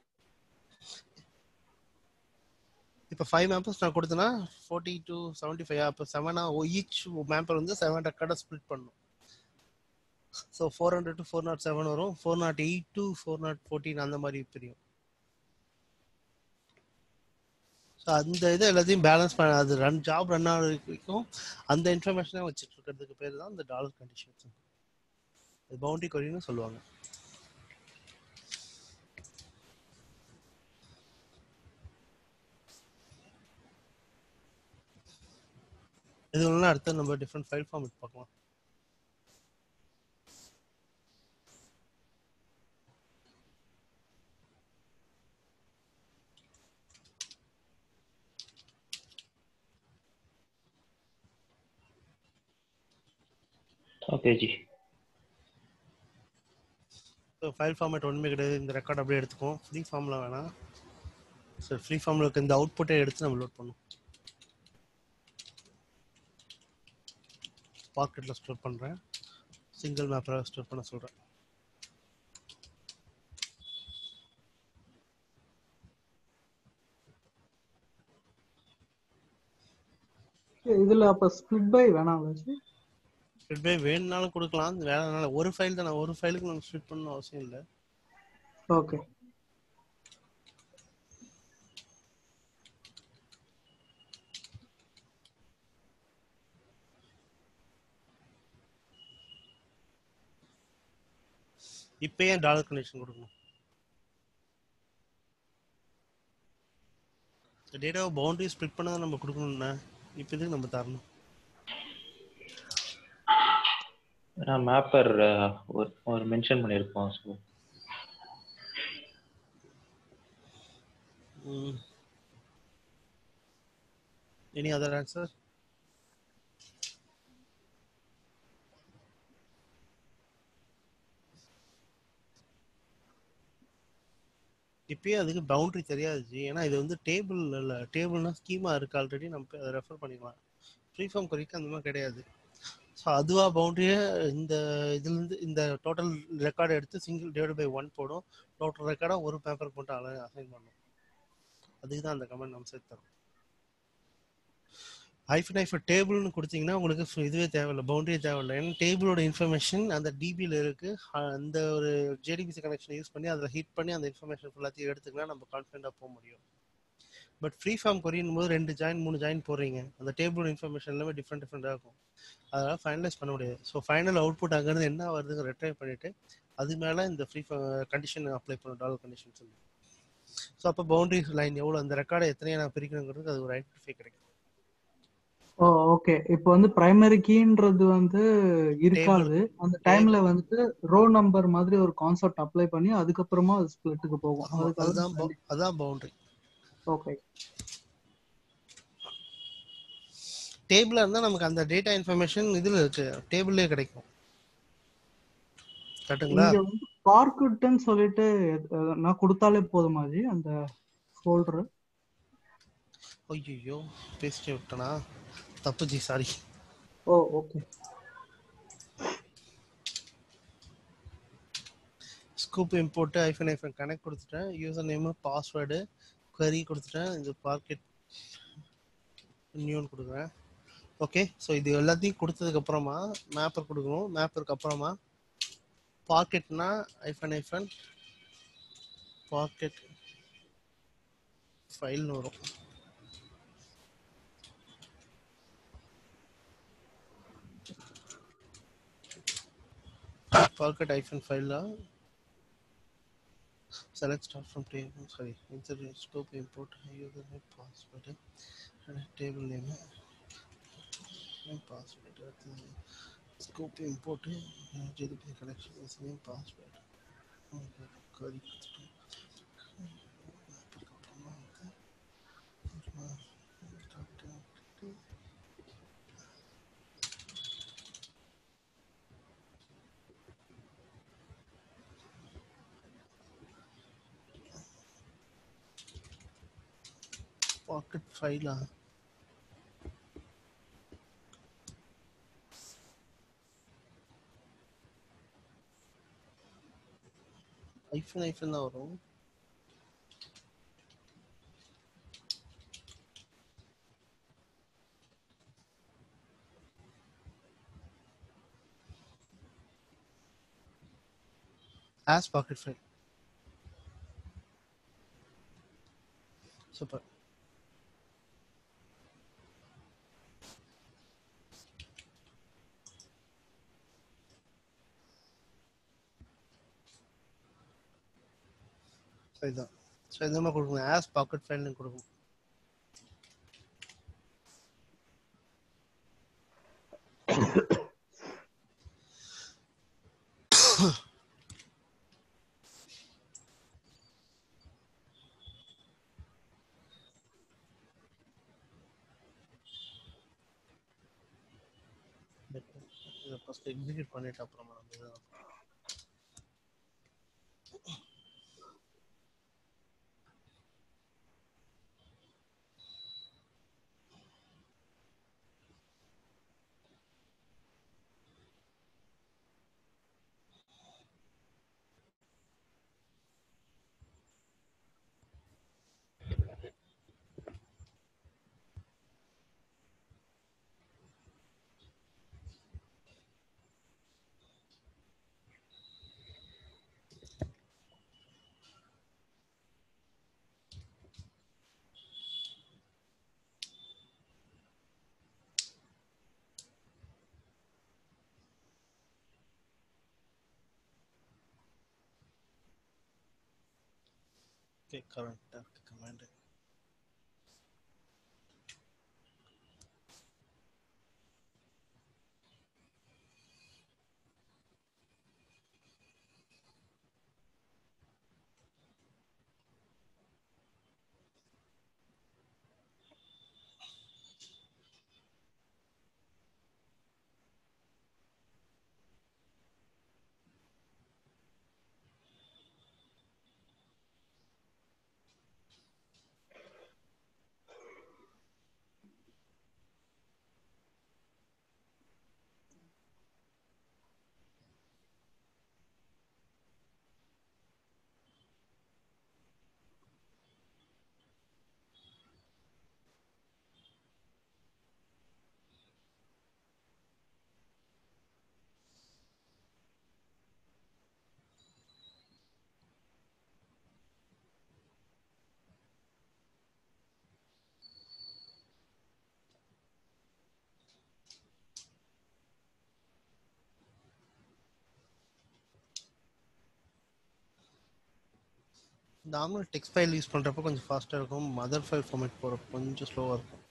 இப்போ ஃபைவ் மேம்பர்ஸ் நான் கொடுத்தேன்னா ஃபோர்ட்டி டு செவன்ட்டி ஃபைவ் அப்போ செவனா ஈச் மேம்பர் வந்து செவன் ரெக்கார்டை ஸ்ப்ளிட் பண்ணும் so four hundred two four naught seven வரும் four naught eight two four naught fourteen அந்த மாதிரி பிரியும் ஸோ அந்த இதை எல்லாத்தையும் பேலன்ஸ் பண்ண அது ரன் ஜாப் ரன் ஆகிற வரைக்கும் அந்த இன்ஃபர்மேஷனை வச்சுட்டு இருக்கிறதுக்கு பேர் தான் இந்த டாலர் கண்டிஷன்ஸ் இது பவுண்டரி கொரின்னு சொல்லுவாங்க இது ஒன்று அடுத்து நம்ம டிஃப்ரெண்ட் ஃபைல் ஃபார்மேட் பார்க்கலாம் okay ji so file format ஒன்றுமே கிடையாது இந்த ரெக்கார்ட் அப்படியே எடுத்துக்குவோம் ஃப்ரீ ஃபார்மில் வேணாம் ஸோ ஃப்ரீ ஃபார்மில் இருக்க இந்த அவுட்புட்டை எடுத்து நம்ம லோட் பண்ணுவோம் பாக்கெட்டில் ஸ்டோர் பண்ணுறேன் சிங்கிள் மேப்பில் ஸ்டோர் பண்ண சொல்கிறேன் இதுல அப்ப ஸ்பிளிட் பை வேணாம் வச்சு ஸ்பிட் பை வேணும்னாலும் கொடுக்கலாம் வேணும்னாலும் ஒரு ஃபைல் தான் ஒரு ஃபைலுக்கு நம்ம ஸ்பிட் பண்ணணும் அவசியம் இல்லை ஓகே இப்போ ஏன் டாலர் கனெக்ஷன் கொடுக்கணும் டேட்டாவை பவுண்டரி ஸ்ப்ளிட் பண்ண தான் நம்ம கொடுக்கணும்னா இப்போ இதுக்கு நம்ம தரணும் நான் மேப்பர் ஒரு ஒரு மென்ஷன் பண்ணியிருக்கோம் ஸோ எனி அதர் ஆன்சர் இப்பயே அதுக்கு பவுண்டரி தெரியாது ஜி ஏன்னா இது வந்து டேபிள் இல்லை டேபிள்னா ஸ்கீமா இருக்கு ஆல்ரெடி நம்ம அதை ரெஃபர் பண்ணிக்கலாம் ஃப்ரீ ஃபார்ம் குறிக்க அந்த மாதிரி கிடையாது ஸோ அதுவா பவுண்டரியை இந்த இதுலேருந்து இந்த டோட்டல் ரெக்கார்டை எடுத்து சிங்கிள் டிவைட் பை ஒன் போடும் டோட்டல் ரெக்கார்டாக ஒரு பேப்பர் போட்டு அலை அசைன் பண்ணும் அதுக்கு தான் அந்த கமெண்ட் நம்ம சேர்த்து தரோம் ஹைஃபன் ஹைஃபன் டேபிள்னு கொடுத்தீங்கன்னா உங்களுக்கு ஃபு- இதுவே தேவையில்லை பவுண்டரியே தேவையில்லை ஏன்னா டேபிளோட இன்ஃபர்மேஷன் அந்த டிபியில் இருக்கு அ- அந்த ஒரு ஜேடிபிசி கனெக்ஷன் யூஸ் பண்ணி அதில் ஹிட் பண்ணி அந்த இன்ஃபர்மேஷன் ஃபுல்லாத்தையும் எடுத்துக்கலாம் நம்ம கான்ஃபிடண்டாக போக முடியும் பட் ஃப்ரீ ஃபார்ம் கொரியும் போது ரெண்டு ஜாயின் மூணு ஜாயின் போடுறீங்க அந்த டேபிளோட இன்ஃபர்மேஷன் எல்லாமே டிஃப்ரெண்ட் டிஃப்ரெண்டாக இருக்கும் அதனால் ஃபைனலைஸ் பண்ண முடியாது ஸோ ஃபைனல் அவுட்புட் அங்கேருந்து என்ன வருதுங்க ரெட்ரை பண்ணிட்டு அது மேலே இந்த ஃப்ரீ கண்டிஷன் அப்ளை பண்ணும் டாலர் கண்டிஷன் சொல்லி ஸோ அப்போ பவுண்டரி லைன் எவ்வளோ அந்த ரெக்கார்டை எத்தனையா நான் பிரிக்கணுங்கிறதுக்கு அது ஒரு ஐடென்டிஃபை கிடைக்கும் ஓ ஓகே இப்போ வந்து பிரைமரி கீன்றது வந்து இருக்காது அந்த டைம்ல வந்துட்டு ரோ நம்பர் மாதிரி ஒரு கான்செப்ட் அப்ளை பண்ணி அதுக்கப்புறமா அது ஸ்பிளிட்டுக்கு போகும் ஆமா, அதுதான் அதுக்காக bou- அதான் பவுண்டரி ஓகே டேபிளா இருந்தா நமக்கு அந்த டேட்டா இன்ஃபர்மேஷன் இதுல இருக்கு டேபிள்லயே கிடைக்கும் கரெக்ட்டுங்களா இங்க வந்து பார்க்குட்னு சொல்லிட்டு அஹ், நான் கொடுத்தாலே போதுமா ஜி அந்த ஃபோல்டர் ஐயோ பேசிட்டு விட்டனா தப்பு ji sorry oh okay Sqoop import hyphen hyphen connect கொடுத்துட்டேன் யூசர் நேம் பாஸ்வேர்டு query கொடுத்துட்டேன் இது பாக்கெட் நியூன்னு கொடுக்குறேன் ஓகே ஸோ இது எல்லாத்தையும் கொடுத்ததுக்கு அப்புறமா மேப்பர் கொடுக்கணும் மேப்பருக்கு அப்புறமா பாக்கெட்னா ஐஃபன் ஐஃபன் பாக்கெட் ஃபைல்னு வரும் பாக்கெட் ஐஃபன் ஃபைலில் select start from table sorry insert scope import username password and table name and password அடுத்தது scope import JDP connection username password query கொடுத்துட்டு அதுக்கப்புறமா வந்து பாக்கெட் ஃபைலா ஐஃபோன் ஐஃபோன் தான் வரும் as parquet file super so இதுதான் so இந்த மாதிரி கொடுக்கணும் ஆஸ் பாக்கெட் ஃபைல்னு கொடுக்கணும் இதை ஃபஸ்ட் எக்ஸிக்யூட் பண்ணிட்டு அப்புறமா நம்ம இதை ஓகே கரெக்டாக இருக்கு command normal text file use பண்ணுறப்போ கொஞ்சம் ஃபாஸ்ட்டாக இருக்கும் மதர் ஃபைல் ஃபார்மேட் போகிறப்ப கொஞ்சம் ஸ்லோவாக இருக்கும்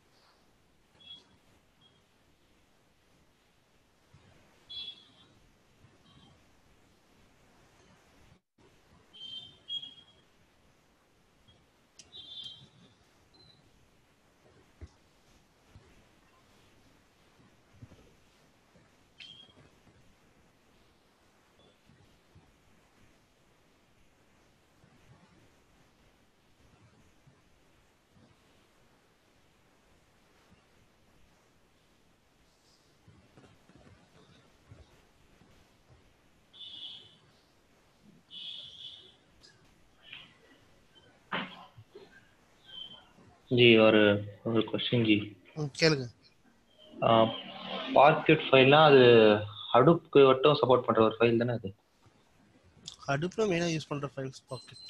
ஜி ஒரு ஒரு கொஸ்டின் ஜி ம், கேளுங்க பாக்கெட் ஃபைல்னா அது ஹடுப்க்கு மட்டும் சப்போர்ட் பண்ற ஒரு ஃபைல் தானே அது அடுப்பில் மெயினாக யூஸ் பண்ணுற ஃபைல்ஸ் பாக்கெட்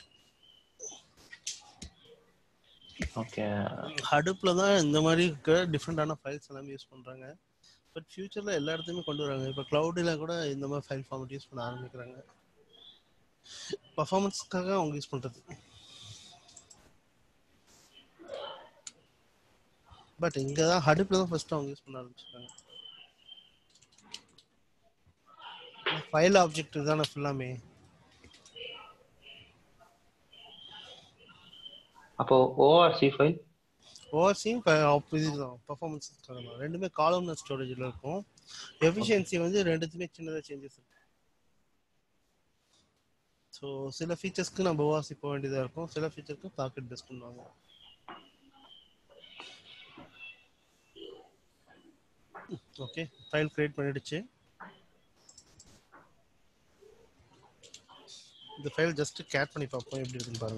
ஓகே ஹடுப்பில் தான் இந்த மாதிரி இருக்க டிஃப்ரெண்டான ஃபைல்ஸ் எல்லாமே யூஸ் பண்ணுறாங்க பட் ஃபியூச்சரில் எல்லா இடத்துலையுமே கொண்டு வராங்க இப்போ க்ளவுடில் கூட இந்த மாதிரி ஃபைல் ஃபார்மேட் யூஸ் பண்ண ஆரம்பிக்கிறாங்க பர்ஃபார்மன்ஸ்க்காக அவங்க யூஸ் பண்ணுறது பட் இங்கே தான் ஹடுப்பில் தான் ஃபர்ஸ்ட் அவங்க யூஸ் பண்ண ஆரம்பிச்சிருக்காங்க ஃபைல் ஆப்ஜெக்ட் தானே ஃபுல்லாமே அப்போ ஓஆர்சி ஃபைல் ஓவர்சீம் இதுதான் பர்ஃபார்மன்ஸ் ரெண்டுமே காலம்னர் ஸ்டோரேஜில் இருக்கும் எஃபிஷியன்சி வந்து ரெண்டுத்துமே சின்னதாக சேஞ்சஸ் இருக்கும் ஸோ சில ஃபீச்சர்ஸ்க்கு நம்ம ஓஆர்சி போக வேண்டியதாக இருக்கும் சில ஃபீச்சருக்கு பாக்கெட் பெஸ்ட் பண்ணுவாங்க ஓகே ஃபைல் கிரியேட் பண்ணிடுச்சு இந்த ஃபைல் ஜஸ்ட் கேட் பண்ணி பார்ப்போம் எப்படி இருக்குன்னு பாருங்க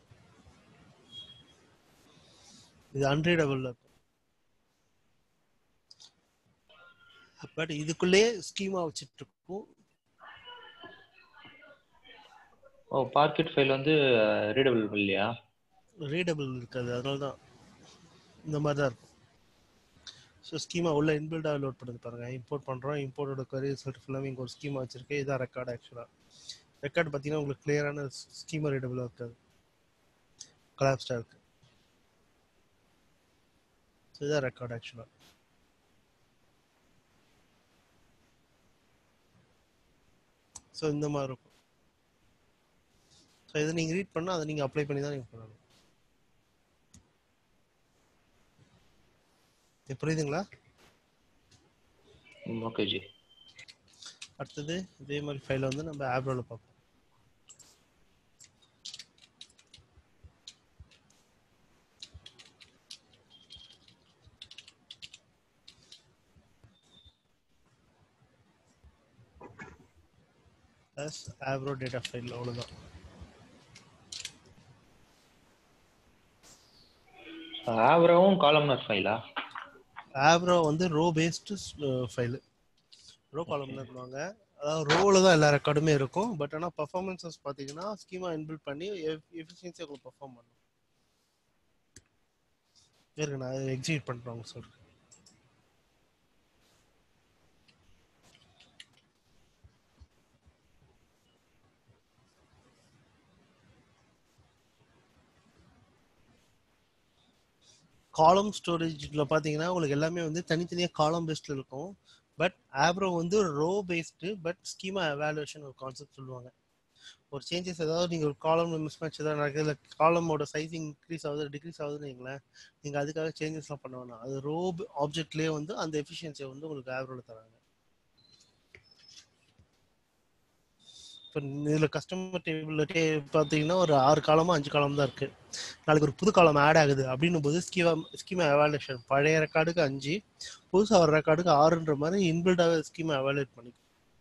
இது அன்ரீடபிள் இருக்கும் பட் இதுக்குள்ளே ஸ்கீமா வச்சுட்டு இருக்கும் ஓ பார்க்கெட் ஃபைல் வந்து ரீடபிள் இல்லையா ரீடபிள் இருக்காது அதனால தான் இந்த மாதிரி தான் இருக்கும் ஸோ ஸ்கீமா உள்ள இன்பில்டாக லோட் பண்ணுது பாருங்க இம்போர்ட் பண்ணுறோம் இம்போர்ட்டோட query ரிசல்ட் ஃபுல்லாக இங்கே ஒரு ஸ்கீமா வச்சிருக்கேன் இதான் ரெக்கார்ட் ஆக்சுவலாக ரெக்கார்ட் பார்த்தீங்கன்னா உங்களுக்கு கிளியரான ஸ்கீமா ரீடபிளாக இருக்காது கொலாப்ஸ்டாக இருக்கு ஸோ இதான் ரெக்கார்ட் ஆக்சுவலாக ஸோ இந்த மாதிரி இருக்கும் ஸோ இதை நீங்கள் ரீட் பண்ணால் அதை நீங்கள் அப்ளை பண்ணி தான் நீங்கள் பண்ணணும் இது புரியுதுங்களா ஓகே ஜி அடுத்தது இதே மாதிரி ஃபைலை வந்து நம்ம ஆப்ரோவில் பார்ப்போம் ப்ளஸ் ஆப்ரோ டேட்டா ஃபைல் அவ்வளோதான் ஆவரவும் காலம்னர் ஃபைலா ஆப்ரோ வந்து ரோ பேஸ்டு ஃபைலு ரோ காலம்னு பண்ணுவாங்க அதாவது ரோவில் தான் எல்லா ரெக்கார்டுமே இருக்கும் பட் ஆனால் பர்ஃபார்மன்ஸஸ் பார்த்தீங்கன்னா ஸ்கீமா இன்பில்ட் பண்ணி எஃபிஷியன்சியாக உங்களுக்கு பர்ஃபார்ம் பண்ணும் இருக்கு நான் எக்ஸிக்யூட் பண்ணுறோங்க சொல்கிறேன் காலம் ஸ்டோரேஜில் பார்த்தீங்கன்னா உங்களுக்கு எல்லாமே வந்து தனித்தனியாக காலம் பேஸ்டில் இருக்கும் பட் ஆப்ரோ வந்து row based but schema evaluation ஒரு கான்செப்ட் சொல்லுவாங்க ஒரு சேஞ்சஸ் ஏதாவது நீங்கள் ஒரு காலம் மிஸ் மேட்ச் ஏதாவது நடக்குது இல்லை காலமோட சைஸ் இன்க்ரீஸ் ஆகுது டிக்ரீஸ் ஆகுதுன்னு வைங்களேன் நீங்கள் அதுக்காக சேஞ்சஸ்லாம் பண்ண வேணாம் அது ரோ ஆப்ஜெக்ட்லேயே வந்து அந்த எஃபிஷியன்சியை வந்து உங்களுக்கு ஆப்ரோவில் தராங்க இப்போ இதில் கஸ்டமர் டேபிள் டே பார்த்தீங்கன்னா ஒரு ஆறு காலமாக அஞ்சு காலம் தான் இருக்குது நாளைக்கு ஒரு புது காலம் ஆட் ஆகுது அப்படின்னும் போது ஸ்கீமா ஸ்கீமா எவாலுவேஷன் பழைய ரெக்கார்டுக்கு அஞ்சு புதுசாக ஒரு ரெக்கார்டுக்கு ஆறுன்ற மாதிரி இன்பில்டாக ஸ்கீமா எவாலுவேட் பண்ணிக்கும்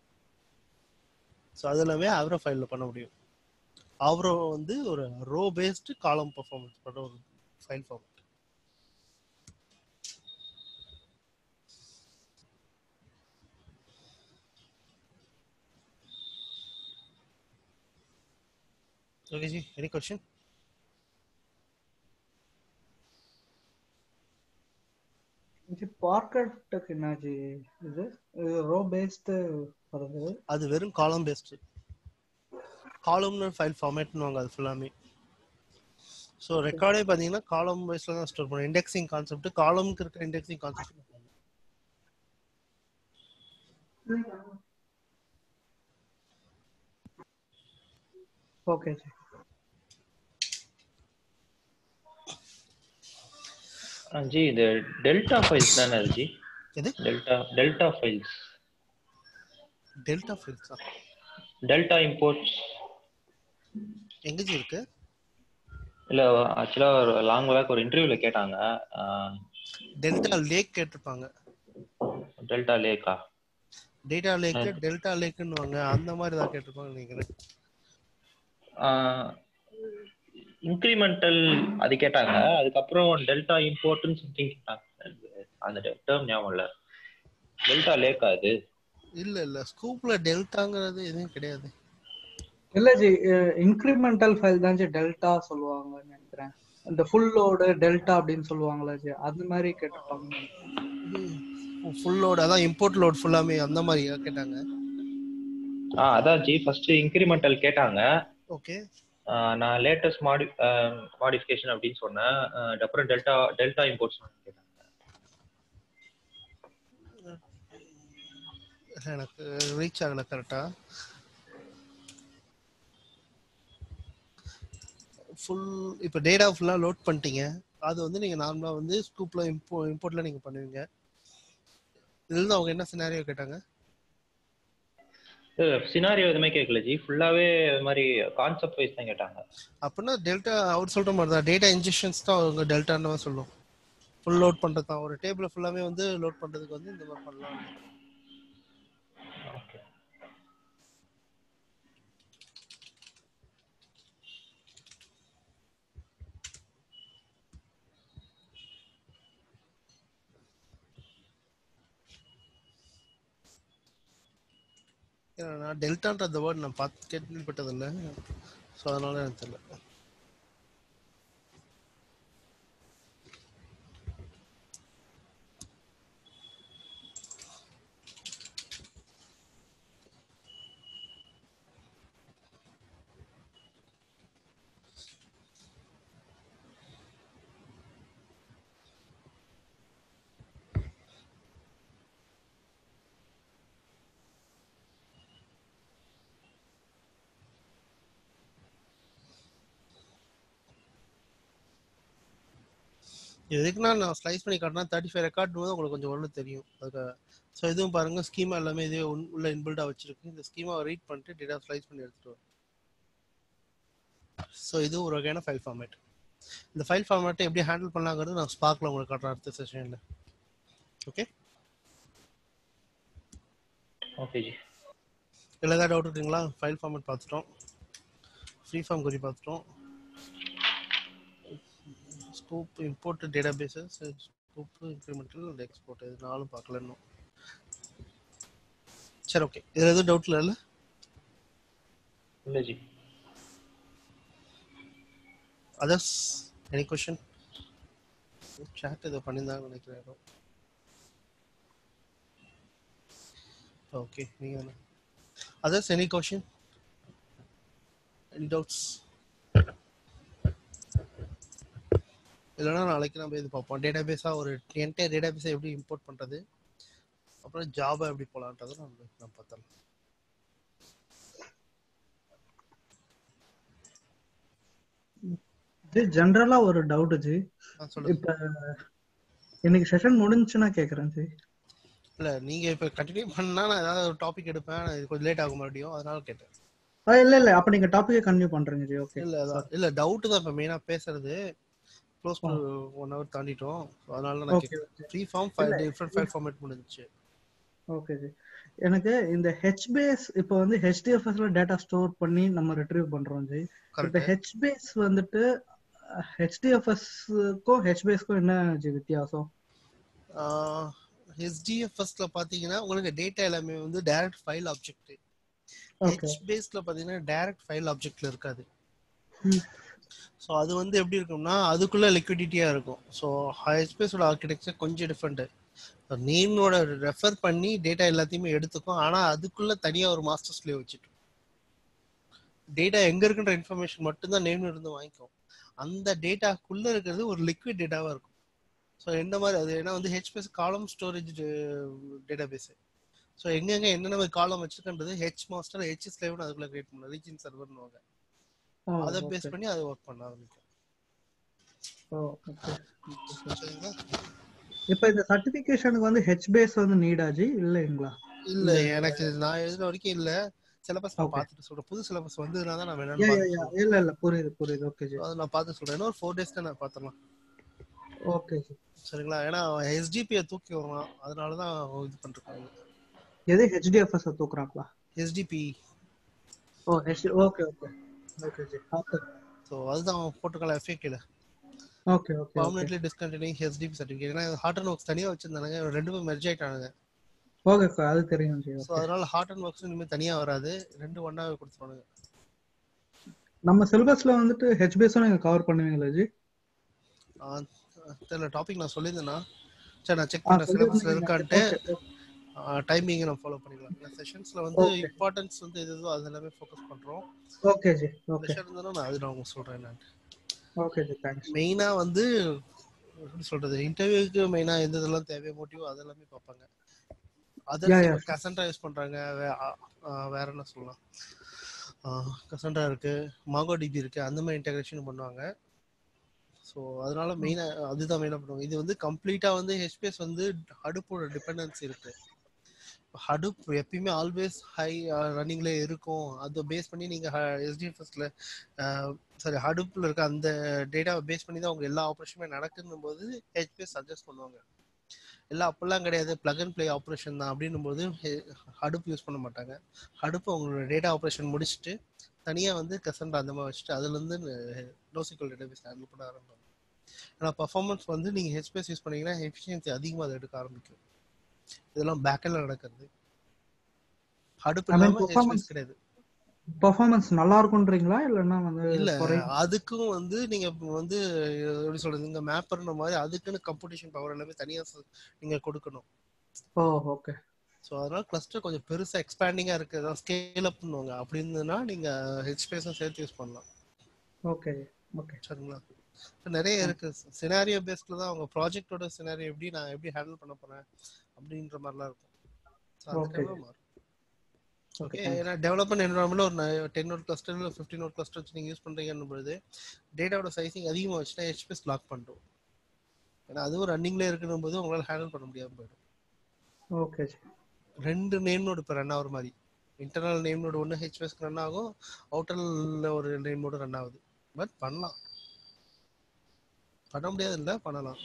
ஸோ அது எல்லாமே ஆவ்ரோ ஃபைலில் பண்ண முடியும் ஆவ்ரோ வந்து ஒரு ரோ பேஸ்டு காலம் பர்ஃபார்மன்ஸ் பண்ணுற ஒரு file form okay ji any question இது பார்க்கட்டுக்கு என்னாச்சு இது இது ரோ பேஸ்டு வருது அது வெறும் காலம் பேஸ்டு காலம்னு ஃபைல் ஃபார்மேட்னுவாங்க அது ஃபுல்லாமே ஸோ ரெக்கார்டே பார்த்தீங்கன்னா காலம் வைஸில் தான் ஸ்டோர் பண்ணும் இண்டெக்ஸிங் கான்செப்ட் காலமுக்கு இருக்க indexing concept okay sir ji இது டெல்டா ஃபைல்ஸ் தானே அது ஜி எது டெல்டா டெல்டா ஃபைல்ஸ் டெல்டா ஃபைல்ஸா டெல்டா இம்போர்ட்ஸ் எங்க ஜி இருக்கு இல்ல ஆக்சுவலா ஒரு லாங் பேக் ஒரு இன்டர்வியூல கேட்டாங்க டெல்டா லேக் கேட்டிருப்பாங்க டெல்டா லேக்கா டேட்டா லேக் டெல்டா லேக்குன்னுவாங்க அந்த மாதிரி தான் கேட்டிருப்பாங்க நினைக்கிறேன் இன்க்ரிமெண்டல் அது கேட்டாங்க அதுக்கப்புறம் டெல்டா இம்போர்ட்னு சம்திங் கேட்டாங்க அந்த டேர்ம் ஞாபகம் இல்ல டெல்டா லேக்கா அது இல்ல இல்ல ஸ்கூப்ல டெல்டாங்கிறது எதுவும் கிடையாது இல்ல ஜி இன்க்ரிமெண்டல் ஃபைல் தான் ஜி டெல்டா சொல்லுவாங்கன்னு நினைக்கிறேன் இந்த ஃபுல் லோடு டெல்டா அப்படின்னு சொல்லுவாங்களா ஜி அந்த மாதிரி கேட்டிருப்பாங்க ஃபுல் லோட் அதான் இம்போர்ட் லோட் ஃபுல்லாமே அந்த மாதிரி கேட்டாங்க ஆ அதான் ஜி ஃபர்ஸ்ட் இன்க்ரிமெண்டல் கேட்டாங்க ஓகே ஆஹ் நான் லேட்டஸ்ட் மாடி மாடிஃபிகேஷன் அப்படின்னு சொன்னேன் ஆஹ் அப்புறம் டெல்டா டெல்டா இம்போர்ட்ஸ் கேட்டாங்க எனக்கு ரீச் ஆகல கரெக்டா ஃபுல் இப்போ டேட்டா ஃபுல்லாக லோட் பண்ணிட்டீங்க அது வந்து நீங்கள் நார்மலாக வந்து ஸ்கூப்பில் இம்போ இம்போர்ட்டில் நீங்கள் பண்ணுவீங்க இதுலேருந்து அவங்க என்ன சினாரியோ கேட்டாங்க சினாரியோ எதுவுமே கேட்கல ஜி ஃபுல்லாவே இது மாதிரி கான்செப்ட் வைஸ் தான் கேட்டாங்க அப்படின்னா டெல்டா அவர் சொல்கிற மாதிரி தான் டேட்டா இன்ஜெக்ஷன்ஸ் தான் அவங்க டெல்டான்னு சொல்லும் ஃபுல் லோட் பண்ணுறது தான் ஒரு டேபிளை ஃபுல்லாமே வந்து லோட் பண்ணுறதுக்கு வந்து இந்த மாதிரி பண்ணலாம் நினைக்கிறேன் நான் டெல்டான்ற அந்த வேர்ட் நான் பார்த்து கேள்விப்பட்டதில்லை ஸோ அதனால எனக்கு தெரியல எதுக்குன்னா நான் ஸ்லைஸ் பண்ணி காட்டினா தேர்ட்டி ஃபைவ் ரெக்கார்ட் போது உங்களுக்கு கொஞ்சம் ஒன்று தெரியும் அதுக்கு ஸோ இதுவும் பாருங்க ஸ்கீமா எல்லாமே இதே உள்- உள்ள இன்பில்டாக வச்சிருக்கு இந்த ஸ்கீமாவை ரீட் பண்ணிட்டு டேட்டா ஸ்லைஸ் பண்ணி எடுத்துட்டு வரும் ஸோ இது ஒரு வகையான ஃபைல் ஃபார்மேட் இந்த ஃபைல் ஃபார்மேட்டை எப்படி ஹேண்டில் பண்ணலாங்கிறது நான் ஸ்பார்க்கில் உங்களுக்கு காட்டுறேன் அடுத்த செஷனில் ஓகே ஓகே ஜி இல்லை ஏதாவது டவுட் இருக்குங்களா ஃபைல் ஃபார்மேட் பார்த்துட்டோம் ஃப்ரீ ஃபார்ம் குறி பார்த்துட்டோம் Sqoop import databases Sqoop incremental and export இது நாலும் பார்க்கல இன்னும் சரி ஓகே இதில் எதுவும் டவுட் இல்லை இல்ல ji others any question chat ஏதோ பண்ணியிருந்தாங்க நினைக்கிறேன் யாரோ ஓகே நீங்கள் others any question any doubts இல்லைன்னா நாளைக்கு நம்ம இது பார்ப்போம் டேட்டா பேஸாக ஒரு என்டையர் டேட்டா பேஸை எப்படி இம்போர்ட் பண்ணுறது அப்புறம் ஜாபை எப்படி போகலான்றதை நம்ம நம்ம பார்த்தலாம் ஜி ஜென்ரலா ஒரு டவுட் ஜி ஆ சொல்லுங்க இப்ப இன்னைக்கு செஷன் முடிஞ்சுன்னா கேக்குறேன் ஜி இல்லை நீங்கள் இப்போ கண்டினியூ பண்ணா நான் ஏதாவது ஒரு டாபிக் எடுப்பேன் இது கொஞ்சம் லேட் ஆகும் மறுபடியும் அதனால கேட்டேன் ஆ, இல்ல இல்ல அப்ப நீங்க டாபிக்கை கண்டினியூ பண்றீங்க ஜி ஓகே இல்ல அதான் இல்ல டவுட் தான் இப்ப மெயினா பேசுறது க்ளோஸ் டு ஒன் ஹவர் தாண்டிட்டோம் So, அதனால நான் okay okay free form file different file format முடிஞ்சுச்சு ஓகே ஜி எனக்கு இந்த ஹெச்பேஸ் இப்போ வந்து ஹெச்டிஎஃப்எஸ்ல டேட்டா ஸ்டோர் பண்ணி நம்ம ரிட்ரீவ் பண்றோம் ஜி இப்போ கரெக்ட் ஹெச்பேஸ் வந்துட்டு ஹெச்டிஎஃப்எஸ்க்கும் ஹெச்பேஸ்க்கும் என்ன ஜி வித்தியாசம் எஸ்டிஎஃப்எஸ்ல பாத்தீங்கன்னா உங்களுக்கு டேட்டா எல்லாமே வந்து direct file object okay H பேஸ்ல பாத்தீங்கன்னா டைரக்ட் ஃபைல் ஆப்ஜெக்ட்ல இருக்காது ம். ஸோ அது வந்து எப்படி இருக்கும்னா அதுக்குள்ள லிக்விடிட்டியா இருக்கும் ஸோ ஹெச்பேஸோட ஆர்கிடெக்சர் கொஞ்சம் டிஃப்ரெண்ட் நேமோட ரெஃபர் பண்ணி டேட்டா எல்லாத்தையுமே எடுத்துக்கும் ஆனா அதுக்குள்ள தனியா ஒரு மாஸ்டர் ஸ்லேவ் வச்சுட்டு டேட்டா எங்க இருக்குன்ற இன்ஃபர்மேஷன் மட்டும்தான் நேம் இருந்து வாங்கிக்கும் அந்த டேட்டாக்குள்ள இருக்கிறது ஒரு லிக்விட் டேட்டாவா இருக்கும் ஸோ என்ன மாதிரி அது ஏன்னா வந்து ஹெச்பிஎஸ் காலம் ஸ்டோரேஜ் டேட்டா பேஸ் ஸோ எங்கெங்க என்னென்ன மாதிரி காலம் வச்சிருக்கன்றது ஹெச் மாஸ்டர் ஹெச் ஸ்லேவ்னு அதுக்குள்ள கிரியேட் பண்ணலாம் ரீச்சிங் சர்வர்னுவாங்க ஓ, அதை okay. பேஸ் பண்ணி அதை ஒர்க் பண்ண ஆரம்பிக்கும் ஓ, okay. சரிங்களா இப்போ இந்த சர்டிபிகேஷனுக்கு வந்து ஹெச்பேஸ் வந்து நீடாஜி இல்லைங்களா இல்ல எனக்கு நான் எழுதுன வரைக்கும் இல்ல சிலபஸ் நான் Okay. பார்த்துட்டு சொல்றேன் புது சிலபஸ் வந்ததுனால தான் நான் யா வேணாம்னு யா பார்த்து யா சொல்றேன். இல்ல இல்ல புரியுது புரியுது ஓகே ஜி அதை நான் பார்த்து சொல்றேன் இன்னொரு ஃபோர் டேஸ்க்கு நான் பார்த்துடலாம் ஓகே ஜி சரிங்களா ஏன்னா எஸ்டிபியை தூக்கி வருவான் அதனால தான் இது பண்ணிருக்காங்க எது ஹெச்டிஎஃப்எஸ் தூக்குறாங்களா SDP oh H okay okay okay ji okay so அதுதான் போட்டிருக்கலாம் எஃப்ஏக்கில் okay okay permanently discontinue HDP certificate ஏன்னா ஹார்ட் அண்ட் ஒர்க்ஸ் தனியாக வச்சிருந்தானுங்க இவங்க ரெண்டுமே மெர்ஜ் ஆயிட்டானுங்க ஓகே ஓகே அது தெரியும் ஜி ஸோ ஓகே அதனால ஹார்ட் அண்ட் ஒர்க்ஸ் இனிமேல் தனியாக வராது ரெண்டு ஒன்றாவே கொடுத்துருவானுங்க நம்ம சிலபஸ்ல வந்துட்டு ஹெச்பிஎஸும் நீங்க கவர் பண்ணுவீங்களா ஜி ஆஹ் தெரியல டாபிக் நான் சொல்லியிருந்தேனா சரி நான் செக் ஆ பண்ணேன் சிலபஸ்ல சொல்லிருந்தீங்க இருக்கான்ட்டு ஓகே டைமிங்கை நம்ம ஃபாலோ பண்ணிக்கலாம் செஷன்ஸ்ல வந்து Okay. இம்பார்ட்டன்ஸ் வந்து எது எதுவோ அது எல்லாமே ஃபோக்கஸ் பண்றோம் ஓகே ஜி ஓகே ப்ரெஷர் இருந்தாலும் நான் அது நான் உங்களுக்கு சொல்றேன் நான் ஓகே ஜி தேங்க்ஸ் மெயினா வந்து எப்படி சொல்றது இன்டர்வியூக்கு மெயினா எந்த இதெல்லாம் தேவையோ மோட்டிவோ அதெல்லாமே பார்ப்பாங்க Yeah, yeah. Other Cassandra use பண்றாங்க வே- ஆ, ஆ, வேற என்ன சொல்லலாம் கசண்டா இருக்கு மாங்கோ டிபி இருக்கு அந்த மாதிரி இன்டகிரேஷன் பண்ணுவாங்க ஸோ அதனால மெயினா அதுதான் மெயினா பண்ணுவாங்க இது வந்து கம்ப்ளீட்டா வந்து ஹெச்பிஎஸ் வந்து ஹடுப்போட டிபெண்டன்சி இருக்கு ஹடுப் எப்பயுமே ஆல்வேஸ் ஹை ரன்னிங்ல இருக்கும் அதை பேஸ் பண்ணி நீங்க எஸ்டிஎஃப்எஸ்ல சாரி ஹடுப்ல இருக்க அந்த டேட்டாவை பேஸ் பண்ணி தான் உங்க எல்லா ஆப்ரேஷனுமே நடக்குன்னும் போது ஹெச்பிஎஸ் சஜஸ்ட் பண்ணுவாங்க எல்லாம் அப்பெல்லாம் கிடையாது பிளக் அண்ட் ப்ளே ஆப்ரேஷன் தான் அப்படின்னும் போது ஹடுப் யூஸ் பண்ண மாட்டாங்க ஹடுப் அவங்களோட டேட்டா ஆப்ரேஷன் முடிச்சுட்டு தனியாக வந்து கசண்டா அந்த மாதிரி வச்சுட்டு அதுலேருந்து நோசிக்கல் டேட்டாபேஸ் ஹேண்டில் பண்ண ஆரம்பிப்பாங்க ஏன்னா பர்ஃபார்மன்ஸ் வந்து நீங்கள் ஹெச்பிஎஸ் யூஸ் பண்ணீங்கன்னா எஃபிஷியன்சி அதிகமாக அதை எடுக்க ஆரம்பிக்கும் இதெல்லாம் பேக்கெண்டில் நடக்கிறது ஹடுப் I mean, இல்லாம ஹெச்பிஎஸ் performance- கிடையாது பெர்ஃபார்மன்ஸ் நல்லா இருக்கும்ன்றீங்களா இல்லைன்னா வந்து இல்ல குறையும் அதுக்கும் வந்து நீங்க இப்ப வந்து எப்படி சொல்றது இந்த மேப்பர்ன மாதிரி அதுக்குன்னு கம்ப்யூட்டேஷன் பவர் எல்லாமே தனியா ச- நீங்க கொடுக்கணும் ஓ ஓகே ஸோ அதனால கிளஸ்டர் கொஞ்சம் பெருசா எக்ஸ்பேண்டிங்கா இருக்கு அதான் ஸ்கேல் அப் பண்ணுவாங்க அப்படி இருந்ததுன்னா நீங்க ஹெச்பிஎஸும் சேர்த்து யூஸ் பண்ணலாம் ஓகே ஓகே சரிங்களா இப்ப நிறைய இருக்கு சினாரியோ பேஸ்ட்ல தான் அவங்க ப்ராஜெக்டோட சினாரியோ எப்படி நான் எப்படி ஹேண்டில் பண்ண போறேன் அப்படின்ற மாதிரிலாம் இருக்கும் So, அந்த Okay. time ல மாறும் ஓகே ஓகே ஏன்னா டெவலப்மெண்ட் என்வரான்மெண்ட்ல ஒரு டென் நோட் கிளஸ்டர் இல்லை ஃபிஃப்டின் நோட் கிளஸ்டர் வச்சு நீங்க யூஸ் பண்றீங்கன்னு பொழுது டேட்டாவோட சைசிங் அதிகமாக வச்சுன்னா ஹெச்பிஎஸ் லாக் பண்ணிடும் ஏன்னா அதுவும் ரன்னிங்ல இருக்கணும் போது உங்களால ஹேண்டில் பண்ண முடியாம போயிடும் ஓகே ரெண்டு நேம் நோடு இப்போ ரன் ஆகுற மாதிரி இன்டர்னல் நேம் நோடு ஒன்று ஹெச்பிஎஸ்க்கு ரன் ஆகும் அவுட்டர்ல ஒரு நேம் நோடு ரன் ஆகுது பட் பண்ணலாம் பண்ண முடியாது இல்லை பண்ணலாம்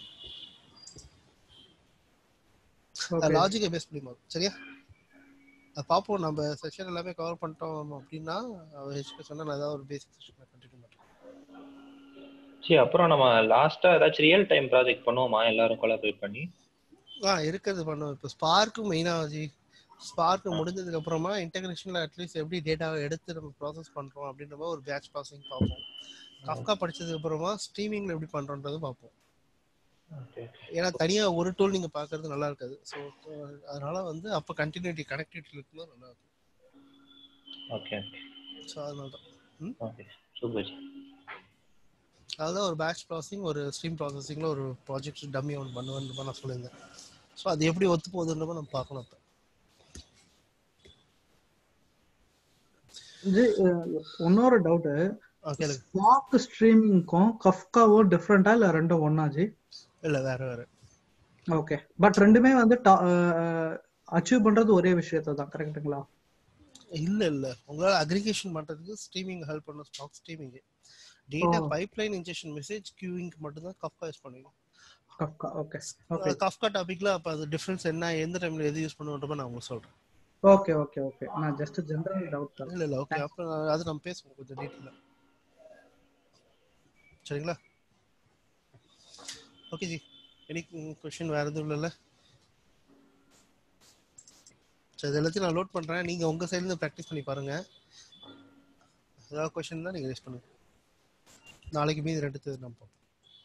ஓகே லாஜிக்கை பேஸ் பண்ணி மாறும் சரியா அது பார்ப்போம் நம்ம செஷன் எல்லாமே கவர் பண்ணிட்டோம் அப்படின்னா ஹெச்பிஎஸ் சொன்னா நான் ஏதாவது ஒரு பேசிக் செஷன் கண்டினியூ பண்ணுறேன் சரி அப்புறம் நம்ம லாஸ்டா ஏதாச்சும் ரியல் டைம் ப்ராஜெக்ட் பண்ணுவோமா எல்லாரும் கொலாபரேட் பண்ணி ஆ இருக்கிறது பண்ணுவோம் இப்போ ஸ்பார்க்கு மெயினாக ஜி ஸ்பார்க் முடிஞ்சதுக்கு அப்புறமா இன்டகிரேஷன்ல அட்லீஸ்ட் எப்படி டேட்டாவை எடுத்து நம்ம ப்ராசஸ் பண்றோம் அப்படின்ற மாதிரி ஒரு பேட்ச் ப்ராசஸிங் பார்ப்போம் கஃப்கா படிச்சதுக்கு அப்புறமா ஸ்ட்ரீமிங்ல எப்படி பண்றோன்றது பார்ப்போம் ஏன்னா தனியா ஒரு டூல் நீங்க பாக்குறது நல்லா இருக்காது ஸோ அதனால வந்து அப்போ கண்டினியூட்டி கனெக்டிவிட்டி இருக்கும்போது நல்லா இருக்கும் ஓகே ஸோ அதனால தான் ம் ஓகே சூப்பர் அதுதான் ஒரு பேட்ச் ப்ராசஸிங் ஒரு ஸ்ட்ரீம் ப்ராசஸிங்ல ஒரு ப்ராஜெக்ட் டம்மி ஒன்று பண்ணுவேன்ற மாதிரி நான் சொல்லியிருந்தேன் ஸோ அது எப்படி ஒத்து போகுதுன்ற மாதிரி நம்ம பார்க்கணும் இப்போ ஜி அஹ், இன்னொரு டவுட் ஓகே ஸ்பாக் ஸ்ட்ரீமிங்க்கும் கஃப்காவோ டிஃப்ரெண்டா இல்ல ரெண்டும் ஒண்ணா ஜி இல்லை வேற வேற ஓகே பட் ரெண்டுமே வந்து அச்சீவ் பண்றது ஒரே விஷயத்தை தான் கரெக்ட்டுங்களா இல்ல இல்ல உங்களால அக்ரிகேஷன் பண்றதுக்கு ஸ்ட்ரீமிங் ஹெல்ப் பண்ணும் ஸ்டாக் ஸ்ட்ரீமிங் டேட்டா ஓ. பைப்லைன் இன்ஜெக்ஷன் மெசேஜ் கியூவிங்க்கு மட்டும் தான் கஃப்கா யூஸ் பண்ணுவீங்க கஃப்கா ஓகே ஓகே கஃப்கா டாபிக்ல அப்ப அது டிஃபரன்ஸ் என்ன எந்த டைம்ல எது யூஸ் பண்ணுவோன்ற நான் உங்களுக்கு சொல்றேன் ஓகே ஓகே ஓகே நான் ஜஸ்ட் ஜெனரல் டவுட் தான் இல்ல இல்ல ஓகே அப்ப நான் அது நம்ம பேசுவோம் கொஞ்சம் டீட்டெயிலா சரிங்களா ஓகே ஜி எனி கொஸ்டின் வேற எதுவும் இல்லைல்ல சரி இது எல்லாத்தையும் நான் லோட் பண்றேன் நீங்க உங்க சைடுல இருந்து ப்ராக்டிஸ் பண்ணி பாருங்க ஏதாவது கொஸ்டின் தான் நீங்க ரேஸ் பண்ணுங்க நாளைக்கு மீதி ரெண்டு தேதி நம்ம பார்ப்போம்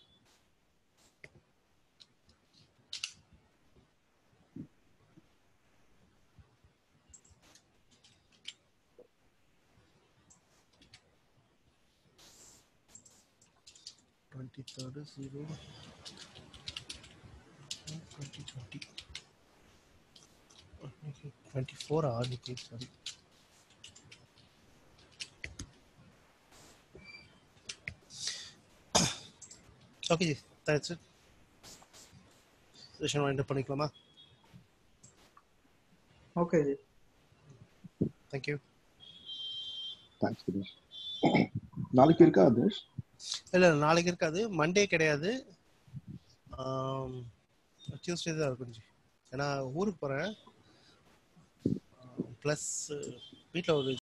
twenty third zero twenty twenty twenty four ஆறு sorry okay ji thanks session wind பண்ணிக்கலாமா okay ji thank you thanks Dinesh நாளைக்கு இருக்கா தினேஷ் இல்லை நாளைக்கு இருக்காது மண்டே கிடையாது டியூஸ்டே தான் இருக்கும் ஜி ஏன்னா ஊருக்கு போகிறேன் ப்ளஸ் வீட்டில் ஒரு